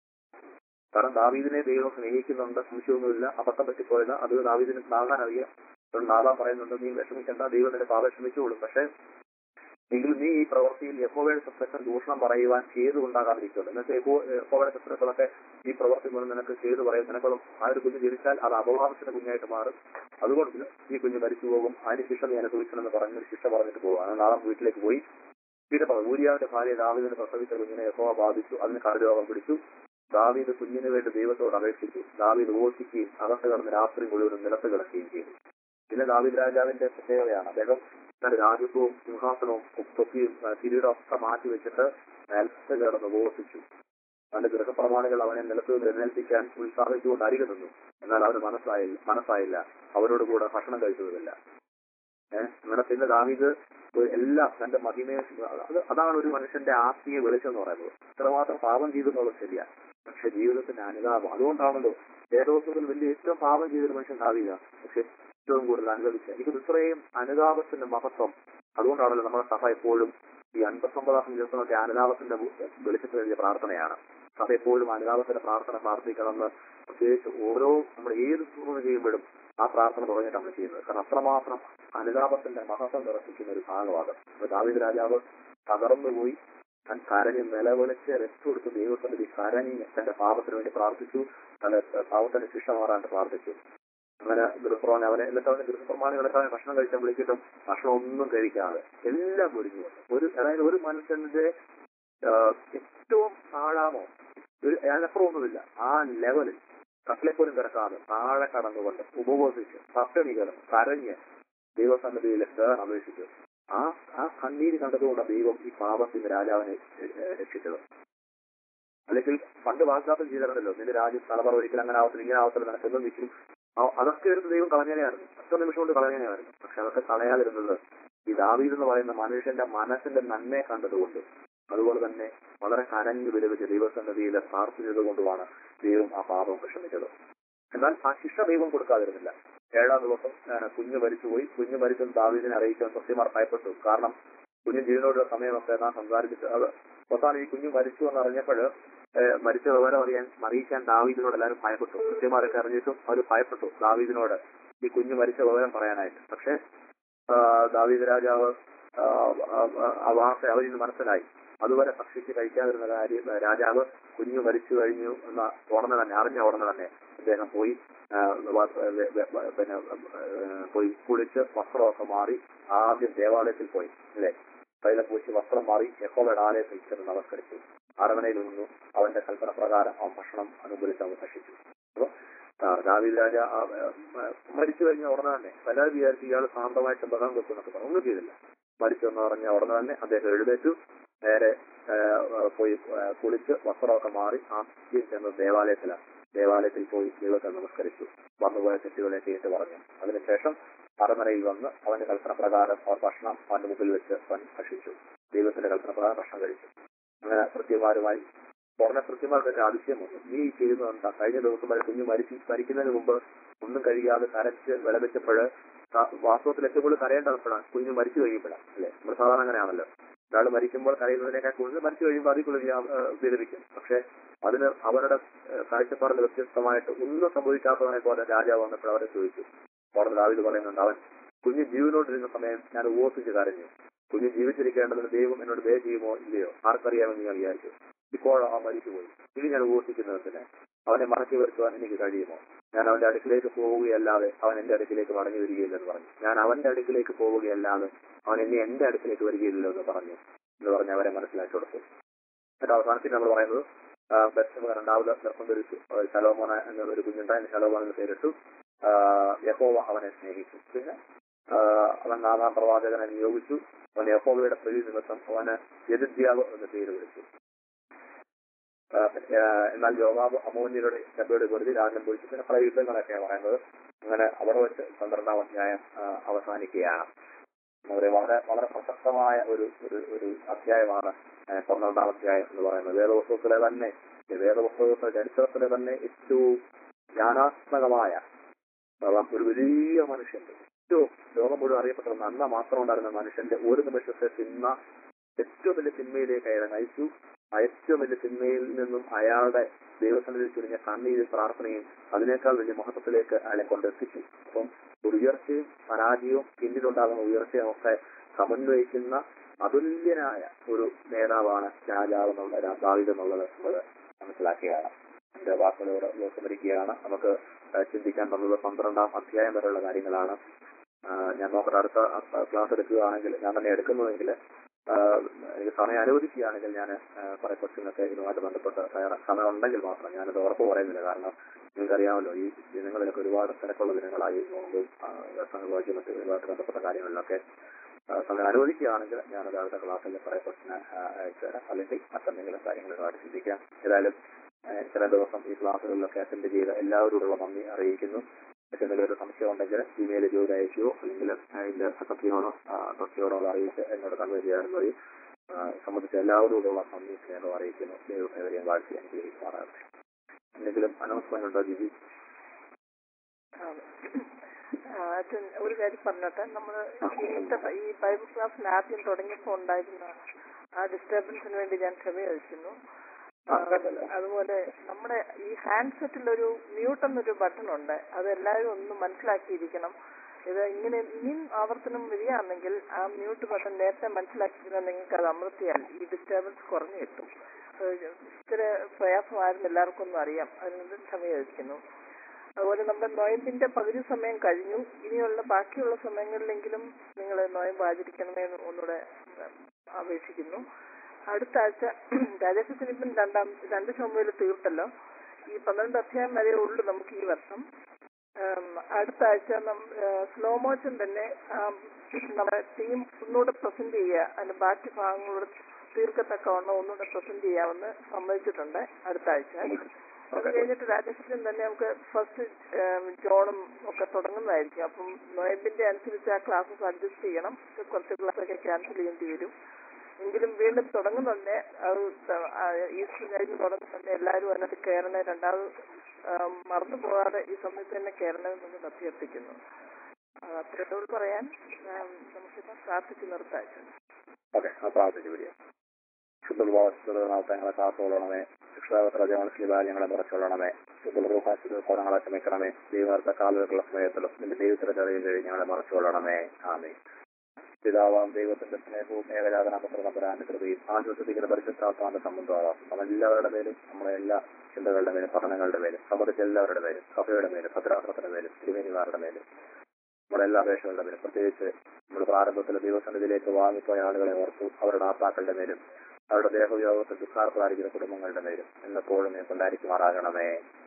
കാരണം ദാവീദിനെ ദൈവം സ്നേഹിക്കുന്നുണ്ട് സംശയമൊന്നുമില്ല അബദ്ധം പറ്റിപ്പോയത് അത് ദാവീദിന് നാകാൻ അറിയാം അതുകൊണ്ട് നാദാൻ പറയുന്നുണ്ട് നീ വിഷമിക്കേണ്ട ദൈവം നിന്റെ പാപം ക്ഷമിച്ചോളും പക്ഷെ എങ്കിലും നീ ഈ പ്രവൃത്തിയിൽ യഹോവയുടെ ശത്രുക്കൾ ദൂഷണം പറയുവാൻ ചെയ്തുകൊണ്ടാകാതിരിക്കുമല്ലോ എന്നിട്ട് യഹോ യഹോവയുടെ ശത്രുക്കളൊക്കെ ഈ പ്രവൃത്തി മൂലം നിനക്ക് ചെയ്തു പറയും നിനക്കുള്ള ആ ഒരു കുഞ്ഞ് ജനിച്ചാൽ അത് അപവാദത്തിന്റെ കുഞ്ഞായിട്ട് മാറും അതുകൊണ്ട് ഈ കുഞ്ഞ് മരിച്ചു പോകും അതിന് ശിക്ഷ നീ അനുഭവിക്കണമെന്ന് പറഞ്ഞ് ഒരു ശിക്ഷ പറഞ്ഞിട്ട് പോകും അങ്ങനെ നാളെ വീട്ടിലേക്ക് പോയി പിന്നെ പറഞ്ഞു ഊരിയാവിന്റെ ഭാര്യ ദാവീദിന് പ്രസവിച്ച കുഞ്ഞിനെ യഹോവ ബാധിച്ചു അതിന് കടരോഗം പിടിച്ചു ദാവീദ് കുഞ്ഞിന് വേണ്ടി ദൈവത്തോട് അപേക്ഷിച്ചു ദാവീദ് ഓർപ്പിക്കുകയും അകത്ത് കിടന്ന് രാത്രി മുഴുവനും നിലത്ത് കിടക്കുകയും ചെയ്തു പിന്നെ ദാവീദ് രാജാവിന്റെ പ്രത്യേകതയാണ് അദ്ദേഹം തന്റെ രാജ്യത്വവും സിംഹാസനവും തൊപ്പിയും ആ, കിരീടവും ഒക്കെ മാറ്റി വെച്ചിട്ട് നിലത്ത് കിടന്ന് ഉപവസിച്ചു അവന്റെ ഗൃഹപ്രമാണികൾ അവനെ നിലത്ത് നിന്ന് എഴുന്നേൽപ്പിക്കാൻ ഉത്സാഹിച്ചുകൊണ്ട് അരികെ നിന്നു എന്നാൽ അവന് മനസ്സായില്ല മനസ്സായില്ല അവരോട് കൂടെ ഭക്ഷണം കഴിച്ചതുമില്ല ഏഹ് അങ്ങനെ പിന്നെ ദാവീദ് ഒരു എല്ലാം തന്റെ മഹിമയെ അത് അതാണ് ഒരു മനുഷ്യന്റെ ആത്മീയ വെളിച്ചം എന്ന് പറയുന്നത് ഇത്രമാത്രം പാപം ചെയ്തു എന്നുള്ളത് ശരിയാണ് പക്ഷെ ജീവിതത്തിന്റെ അനുതാപം അതുകൊണ്ടാണല്ലോ ഏതോസത്തിൽ വലിയ ഏറ്റവും പാപം ചെയ്തൊരു മനുഷ്യൻ ദാവീദ പക്ഷെ ഏറ്റവും കൂടുതൽ അനുഭവിച്ച എനിക്ക് ഇത്രയും അനുതാപത്തിന്റെ മഹത്വം അതുകൊണ്ടാണല്ലോ നമ്മുടെ സഭ എപ്പോഴും ഈ അൻപത്തൊമ്പതാം സങ്കീർത്തനത്തെ അനുതാപത്തിന്റെ വെളിച്ചത്തിന് വേണ്ടിയ പ്രാർത്ഥനയാണ് സഭ എപ്പോഴും അനുതാപത്തിന്റെ പ്രാർത്ഥന പ്രാർത്ഥിക്കണമെന്ന് പ്രത്യേകിച്ച് ഓരോ നമ്മൾ ഏത് സൂചന ചെയ്യുമ്പോഴും ആ പ്രാർത്ഥന തുടങ്ങിയിട്ട് നമ്മൾ ചെയ്യുന്നത് കാരണം അത്രമാത്രം അനുതാപത്തിന്റെ മഹത്വം നിറപ്പിക്കുന്ന ഒരു ഭാഗമാണ് അപ്പൊ ദാവീദ് രാജാവ് തകർന്നുപോയി താൻ കരഞ്ഞ് നിലവിളിച്ച് രക്ഷ കൊടുത്ത് ദൈവത്തിന്റെ കരഞ്ഞ് തന്റെ പാപത്തിന് വേണ്ടി പ്രാർത്ഥിച്ചു തന്റെ പാവത്തിന്റെ ശിക്ഷ മാറാൻ പ്രാർത്ഥിച്ചു അങ്ങനെ ഗൃഹപ്രമാണി അവനെ എന്നിട്ട് അവന്റെ ഗൃഹപ്രമാണികളൊക്കെ അവനെ ഭക്ഷണം കഴിച്ചാൽ വിളിച്ചിട്ടും ഭക്ഷണം ഒന്നും കഴിക്കാതെ എല്ലാം പൊരിഞ്ഞു വന്നു. ഒരു അതായത് ഒരു മനുഷ്യന്റെ ആ, ഏറ്റവും താഴാമോ ഒരു അതിനപ്പുറമൊന്നുമില്ല ആ ലെവലിൽ കട്ടിലെ പോലും കിടക്കാതെ താഴെ കടന്നുകൊണ്ട് ഉപവസിച്ച് പട്ടിണി കിടന്ന് കരഞ്ഞ് ദൈവസന്നിധിയിൽ കയറാൻ അപേക്ഷിച്ചു ആ ആ കണ്ണീര് കണ്ടതുകൊണ്ട് ദൈവം ഈ പാപത്തിന്റെ രാജാവിനെ ഏഹ്, രക്ഷിച്ചത് അല്ലെങ്കിൽ പണ്ട് വാഗ്ദാത്തം ചെയ്തിട്ടുണ്ടല്ലോ നിന്റെ രാജ്യം തലമുറ ഒരിക്കലും അങ്ങനെ ആവത്തില്ല ഇങ്ങനെ ആവത്തില്ല നിനക്കെന്നും നിൽക്കും ആ- അതൊക്കെ എടുത്ത് ദൈവം കളഞ്ഞായിരുന്നു ഒറ്റ നിമിഷം കൊണ്ട് കളഞ്ഞായിരുന്നു പക്ഷെ അതൊക്കെ കളയാതിരുന്നത് ഈ ദാവീദ് എന്ന് പറയുന്ന മനുഷ്യന്റെ മനസ്സിന്റെ നന്മയെ കണ്ടതുകൊണ്ട് അതുപോലെ തന്നെ വളരെ കരഞ്ഞു വിലപിച്ച് ദൈവസന്നിധിയിൽ പ്രാർത്ഥിച്ചത് കൊണ്ടുമാണ് ദൈവം ആ പാപം ക്ഷമിച്ചത് എന്നാൽ ആ ശിക്ഷ ദൈവം കൊടുക്കാതിരുന്നില്ല ഏഴാം ദിവസം ആ, കുഞ്ഞ് മരിച്ചുപോയി കുഞ്ഞ് മരിച്ചത് ദാവീദിനെ അറിയിക്കാൻ സത്യമാർ ഭയപ്പെട്ടു കാരണം കുഞ്ഞ് ജീവനോടുള്ള സമയമൊക്കെ നാം സംസാരിച്ചിട്ട് അത് അവസാനം ഈ കുഞ്ഞ് മരിച്ചു എന്ന് അറിഞ്ഞപ്പോൾ മരിച്ച വിവരം അറിയാൻ അറിയിക്കാൻ ദാവീദിനോട് എല്ലാവരും ഭയപ്പെട്ടു കൃത്യമാരൊക്കെ അറിഞ്ഞിട്ടും അവർ ഭയപ്പെട്ടു ദാവീദിനോട് ഈ കുഞ്ഞ് മരിച്ച വിവരം പറയാനായിട്ട് പക്ഷെ ആ, ദാവീദ് രാജാവ് ആ, ആ, ആ, ആ വാർത്ത അവരിൽ നിന്ന് മനസ്സിലായി അതുവരെ ഭക്ഷിച്ച് കഴിക്കാതിരുന്ന കാര്യം രാജാവ് കുഞ്ഞു മരിച്ചു കഴിഞ്ഞു എന്ന ഉടനെ തന്നെ അറിഞ്ഞ ഉടനെ തന്നെ അദ്ദേഹം പോയി ആ, വ- വ- വ- വ- പിന്നെ ആ, പോയി കുളിച്ച് വസ്ത്രമൊക്കെ മാറി ആദ്യം ദേവാലയത്തിൽ പോയി അല്ലേ കയ്യിലെ പൂശി വസ്ത്രം മാറി യഹോവയുടെ ആലയത്തിൽ ചെന്ന് നമസ്കരിച്ചു അരമനയിൽ നിന്നു അവന്റെ കൽപ്പന പ്രകാരം അവൻ ഭക്ഷണം അനുകൂലിച്ച് അവൻ ഭക്ഷിച്ചു അപ്പൊ ആ, ദാവീദ് രാജ ആ, ആ, മരിച്ചു കഴിഞ്ഞ ഉടനെ തന്നെ പല വിചാരിച്ച് ഇയാൾ ശാന്തമായിട്ട് ബഹം വെക്കുന്നൊക്കെ പറഞ്ഞു ഒന്നും ചെയ്തില്ല മരിച്ചു എന്ന് പറഞ്ഞ ഉടനെ തന്നെ അദ്ദേഹം എഴുന്നേറ്റു നേരെ ആ, ആ, പോയി ആ, കുളിച്ച് വസ്ത്രമൊക്കെ മാറി ആദ്യം ചെന്ന് ദേവാലയത്തിലാണ് ദേവാലയത്തിൽ പോയി ദൈവത്തെ നമസ്കരിച്ചു വന്നുപോയ തെറ്റുകളെ കേട്ട് പറഞ്ഞു അതിനുശേഷം അരമനയിൽ വന്ന് അവന്റെ കൽപ്പന പ്രകാരം അവർ ഭക്ഷണം അവന്റെ മുമ്പിൽ വെച്ച് അവൻ ഭക്ഷിച്ചു ദൈവത്തിന്റെ കൽപ്പന പ്രകാരം ഭക്ഷണം കഴിച്ചു അങ്ങനെ കൃത്യമാരുമായി ഉടനെ കൃത്യമാർക്കൊക്കെ അതിശയം വന്നു നീ ഈ ചെയ്യുന്നത് എന്താ കഴിഞ്ഞ ദിവസം വരെ കുഞ്ഞ് മരിച്ചു മരിക്കുന്നതിന് മുമ്പ് ഒന്നും കഴിയാതെ കരച്ച് വിളവിച്ചപ്പോൾ വാസ്തവത്തിൽ ഏറ്റവും കൂടുതൽ കരയേണ്ടപ്പോഴാണ് കുഞ്ഞ് മരിച്ചു കഴിയുമ്പോഴാണ് അല്ലെ നമ്മൾ സാധാരണ അങ്ങനെയാണല്ലോ ഒരാൾ മരിക്കുമ്പോൾ കരയുന്നതിനേക്കാൾ കൂടുതൽ മരിച്ചു കഴിയുമ്പോൾ അതിൽ കൂടുതൽ വ്യാ- ഏഹ് വിലപിക്കും പക്ഷെ അതിന് അവരുടെ ഏഹ് കാഴ്ചപ്പാടിന് വ്യത്യസ്തമായിട്ട് ഒന്നും സംഭവിക്കാത്തവനെ പോലെ രാജാവ് വന്നപ്പോൾ അവരെ ചോദിച്ചു അവിടെ ദാവിദ് പറയുന്നുണ്ട് അവൻ കുഞ്ഞ് ജീവനോടിരുന്ന സമയം ഞാൻ ഉപവസിച്ച് കരഞ്ഞു കുഞ്ഞ് ജീവിച്ചിരിക്കേണ്ടതിന് ദൈവം എന്നോട് ദയ ചെയ്യുമോ ഇല്ലയോ ആർക്കറിയാമെന്ന് ഞാൻ വിചാരിച്ചു ഇപ്പോൾ ആ മരിച്ചുപോയി ഇനി ഞാൻ ഉപവസിക്കുന്നതിന് അവനെ മടക്കി വരുത്തുവാൻ എനിക്ക് കഴിയുമോ ഞാൻ അവന്റെ അടുക്കിലേക്ക് പോവുകയല്ലാതെ അവൻ എന്റെ അടുക്കിലേക്ക് മടങ്ങി വരികയില്ലെന്ന് പറഞ്ഞു ഞാൻ അവന്റെ അടുക്കിലേക്ക് പോവുകയല്ലാതെ അവൻ എന്നെ എന്റെ അടുക്കിലേക്ക് വരികയില്ലല്ലോ എന്ന് പറഞ്ഞു എന്ന് പറഞ്ഞ് അവരെ മനസ്സിലാക്കി കൊടുത്തു എന്നിട്ട് അവസാനത്തിൽ നമ്മൾ പറയുന്നത് ആ, ബത്ശേബ രണ്ടാമത് ഗർഭം ധരിച്ചു ആ, ശലോമോന എന്ന ഒരു കുഞ്ഞുണ്ടായി ശലോമോൻ എന്ന് പേരിട്ടു ആ, യഹോവ അവനെ സ്നേഹിച്ചു പിന്നെ ആ, അവൻ നാലാം പ്രവാചകനെ നിയോഗിച്ചു അവൻ യഹോവയുടെ പ്രീതി നിമിത്തം അവന് യദിദ്യാവ് എന്ന് പേര് വിളിച്ചു ആ, ആ, എന്നാൽ യോവാബ് അമോന്യരുടെ സഭയുടെ വെറുതെ രാജ്യം പൊളിച്ചു പിന്നെ പല യുദ്ധങ്ങളൊക്കെയാണ് പറയുന്നത് അങ്ങനെ അവിടെ വെച്ച് പന്ത്രണ്ടാം അധ്യായം ആ, അവസാനിക്കുകയാണ് വളരെ വളരെ വളരെ പ്രസക്തമായ ഒരു ഒരു ഒരു അധ്യായമാണ് ആ, പന്ത്രണ്ടാം അധ്യായം എന്ന് പറയുന്നത് വേദപുസ്തകത്തിലെ തന്നെ ഈ വേദപുസ്തകത്തിലെ ചരിത്രത്തിലെ തന്നെ ഏറ്റവും ജ്ഞാനാത്മകമായ അഥവാ ഒരു വലിയ മനുഷ്യന്റെ ഏറ്റവും ലോകം മുഴുവൻ അറിയപ്പെട്ട നന്മ മാത്രം ഉണ്ടായിരുന്ന മനുഷ്യന്റെ ഒരു നിമിഷത്തെ തിന്മ ഏറ്റവും വലിയ തിന്മയിലേക്ക് അയാളെ നയിച്ചു ആ ഏറ്റവും വലിയ തിന്മയിൽ നിന്നും അയാളുടെ ദൈവസന്നിധിയിൽ ചുരുങ്ങിയ കണ്ണീരും പ്രാർത്ഥനയും അതിനേക്കാൾ വലിയ മഹത്വത്തിലേക്ക് അയാളെ കൊണ്ടെത്തിച്ചു അപ്പം ഒരു ഉയർച്ചയും പരാജയവും പിന്നിലുണ്ടാകുന്ന ഉയർച്ചയും ഒക്കെ സമന്വയിക്കുന്ന അതുല്യനായ ഒരു നേതാവാണ് രാജാവ് എന്നുള്ള ദാവിദ് എന്നുള്ളത് നമ്മൾ മനസ്സിലാക്കുകയാണ് എന്റെ വാക്കുകളോട് ഉപസംഹരിക്കുകയാണ് നമുക്ക് ആ, ചിന്തിക്കാൻ തന്നത് പന്ത്രണ്ടാം അധ്യായം വരെയുള്ള കാര്യങ്ങളാണ് ആ, ഞാൻ നോക്കട്ടെ അടുത്ത ക്ലാസ് എടുക്കുകയാണെങ്കിൽ ഞാൻ തന്നെ എടുക്കുന്നതെങ്കിൽ ആ, എനിക്ക് സമയം അനുവദിക്കുകയാണെങ്കിൽ ഞാൻ കുറെ ക്വസ്റ്റ്യനൊക്കെ ഇതുമായിട്ട് ബന്ധപ്പെട്ട് തയ്യാറ- സമയം ഉണ്ടെങ്കിൽ മാത്രം ഞാനത് ഉറപ്പ് പറയുന്നില്ല കാരണം നിങ്ങൾക്കറിയാമല്ലോ ഈ ദിനങ്ങളിലൊക്കെ ഒരുപാട് തിരക്കുള്ള ദിനങ്ങളായി നോമ്പും സംഘവാക്യം മറ്റു ഇതുമായിട്ട് ബന്ധപ്പെട്ട കാര്യങ്ങളിലൊക്കെ ആ, സമയം അനുവദിക്കുകയാണെങ്കിൽ ഞാനത് അടുത്ത ക്ലാസ്സിൽ കുറെ ക്വസ്റ്റ്യൻ അയച്ചു തരാം അല്ലെങ്കിൽ മറ്റെന്തെങ്കിലും കാര്യങ്ങളുമായിട്ട് ചിന്തിക്കാം ഏതായാലും ആ, ഇത്രയും ദിവസം ഈ ക്ലാസ്സുകളിലൊക്കെ അറ്റൻഡ് ചെയ്ത എല്ലാവരോടുള്ള നന്ദി അറിയിക്കുന്നു എന്തെങ്കിലും ഒരു സംശയം ഉണ്ടെങ്കിൽ ഇമെയിൽ ചെയ്ത് അയക്കുകയോ അല്ലെങ്കിൽ അതിന്റെ സെക്രട്ടറിയോടോ ട്രസ്റ്റിയോടോ അറിയിച്ച് എന്നോട് കൺവേ ചെയ്യാൻ വഴി ആ, സംബന്ധിച്ച എല്ലാവരോടുള്ള നന്ദി സ്നേഹം അറിയിക്കുന്നു ദൈവസേവരെയും വാഴ്ച അനുഗ്രഹിക്കുമാറാകട്ടെ എന്തെങ്കിലും അനൗൺസ്മെന്റ് ഉണ്ടോ ജിജി ആണ്. ആ, അച്ഛൻ ഒരു കാര്യം പറഞ്ഞോട്ടെ നമ്മൾ ഇന്നത്തെ പ- ഈ ബൈബിൾ ക്ലാസ്സിൽ ആദ്യം തുടങ്ങിയപ്പോൾ ഉണ്ടായിരുന്ന ആ ഡിസ്റ്റർബൻസിന് വേണ്ടി ഞാൻ ക്ഷമ ചോദിക്കുന്നു ആ, കുഴപ്പമില്ല. അതുപോലെ നമ്മുടെ ഈ ഹാൻഡ്സെറ്റിൽ ഒരു മ്യൂട്ട് എന്നൊരു ബട്ടൺ ഉണ്ട് അത് എല്ലാവരും ഒന്ന് മനസ്സിലാക്കിയിരിക്കണം ഇത് ഇങ്ങനെ ഇനിയും ആവർത്തനം വരികയാണെങ്കിൽ ആ മ്യൂട്ട് ബട്ടൺ നേരത്തെ മനസ്സിലാക്കിയിരുന്ന നിങ്ങൾക്ക് അത് അമർത്തിയാൽ ഈ ഡിസ്റ്റർബൻസ് കുറഞ്ഞു കിട്ടും ഏഹ് ഇച്ചിരി പ്രയാസമായിരുന്നു എല്ലാവർക്കും ഒന്നും അറിയാം അതിനൊരു ക്ഷമ ചോദിക്കുന്നു അതുപോലെ നമ്മുടെ നോയമ്പിന്റെ പകുതി സമയം കഴിഞ്ഞു ഇനിയുള്ള ബാക്കിയുള്ള സമയങ്ങളിലെങ്കിലും നിങ്ങൾ നോയമ്പ് ആചരിക്കണമേ എന്ന് ഒന്നുകൂടെ ഉം, അപേക്ഷിക്കുന്നു അടുത്ത ആഴ്ച രാജേഷത്തിന് ഇപ്പം രണ്ടാം രണ്ട് ചുമതല തീർത്തല്ലോ ഈ പന്ത്രണ്ട് അധ്യായം വരെ ഉള്ളു നമുക്ക് ഈ വർഷം ഉം, അടുത്ത ആഴ്ച സ്ലോ മോഷൻ തന്നെ ആം, നമ്മുടെ ടീം ഒന്നുകൂടെ പ്രസന്റ് ചെയ്യുക അതിന്റെ ബാക്കി ഭാഗങ്ങളോട് തീർക്കത്തക്കവണ്ണം ഒന്നുകൂടെ പ്രസന്റ് ചെയ്യാമെന്ന് സമ്മതിച്ചിട്ടുണ്ട് അടുത്ത ആഴ്ച അത് കഴിഞ്ഞിട്ട് രാജേഷിനും തന്നെ നമുക്ക് ഫസ്റ്റ് ജോണും ഒക്കെ തുടങ്ങുന്നതായിരിക്കും അപ്പം നോയമ്പിന്റെ അനുസരിച്ച് ആ ക്ലാസ്സസ് അഡ്ജസ്റ്റ് ചെയ്യണം കുറച്ച് ക്ലാസ്സൊക്കെ ക്യാൻസൽ ചെയ്യേണ്ടി വരും എങ്കിലും വീണ്ടും തുടങ്ങുന്നുണ്ട് അത് ത- ആ ഈസ്റ്റർ കഴിഞ്ഞ് തുടങ്ങുന്നുണ്ട് എല്ലാവരും അതിനകത്ത് കയറണേ രണ്ടാമത് ആ, മറന്നു പോകാതെ ഈ സമയത്ത് തന്നെ കയറണമെന്ന് നമ്മൾ അഭ്യർത്ഥിക്കുന്നു ആ, അത്രയോട് പറയാൻ ആ, നമുക്കിപ്പോൾ പ്രാർത്ഥിച്ച് നിർത്താം ഓക്കെ ആ പ്രാർത്ഥിച്ചു പിടിയാ ശുദ്ധനാമത്തെ ഞങ്ങളെ കാത്തോളണമേ ശിക്ഷാവത്ര ജനശ്രീബാൽ ഞങ്ങളെ നിറച്ചോളണമേ ശുദ്ധങ്ങളെ ക്ഷമിക്കണമേ ദൈവത്തെ കാലുകൾക്കുള്ള സമയത്തിലും നിന്റെ ദൈവത്തിന്റെ അറിയിൽ കഴിഞ്ഞ് ഞങ്ങളെ മറച്ചോളണമേ ആമേ പിതാവാം ദൈവത്തിന്റെ സ്നേഹവും ഏകജാതനാമത്തിന്റെ കൃപയും ആശ്വസിപ്പിക്കുന്ന പരിശുദ്ധാത്മാന്റെ സംബന്ധമാകാം നമ്മളെല്ലാവരുടെ മേലും നമ്മളെ എല്ലാ ചിന്തകളുടെ മേലും പഠനങ്ങളുടെ മേലും സംബന്ധിച്ച എല്ലാവരുടെ മേലും സഭയുടെ മേലും ഭദ്രാസനത്തിന്റെ മേലും തിരുമേനിമാരുടെ മേലും നമ്മുടെ എല്ലാ അപേക്ഷകളുടെ മേലും പ്രത്യേകിച്ച് നമ്മൾ പ്രാരംഭത്തിൽ ദൈവസന്നിധിയിലേക്ക് വാങ്ങിപ്പോയ ആളുകളെ ഓർത്തു അവരുടെ ആത്മാക്കളുടെ മേലും അവരുടെ ദേഹവിയോഗത്തിൽ ദുഃഖാർത്ഥരായിരിക്കുന്ന കുടുംബങ്ങളുടെ മേലും എന്നെപ്പോഴും നീ കൊണ്ടായിരിക്കുമാറാകണമേ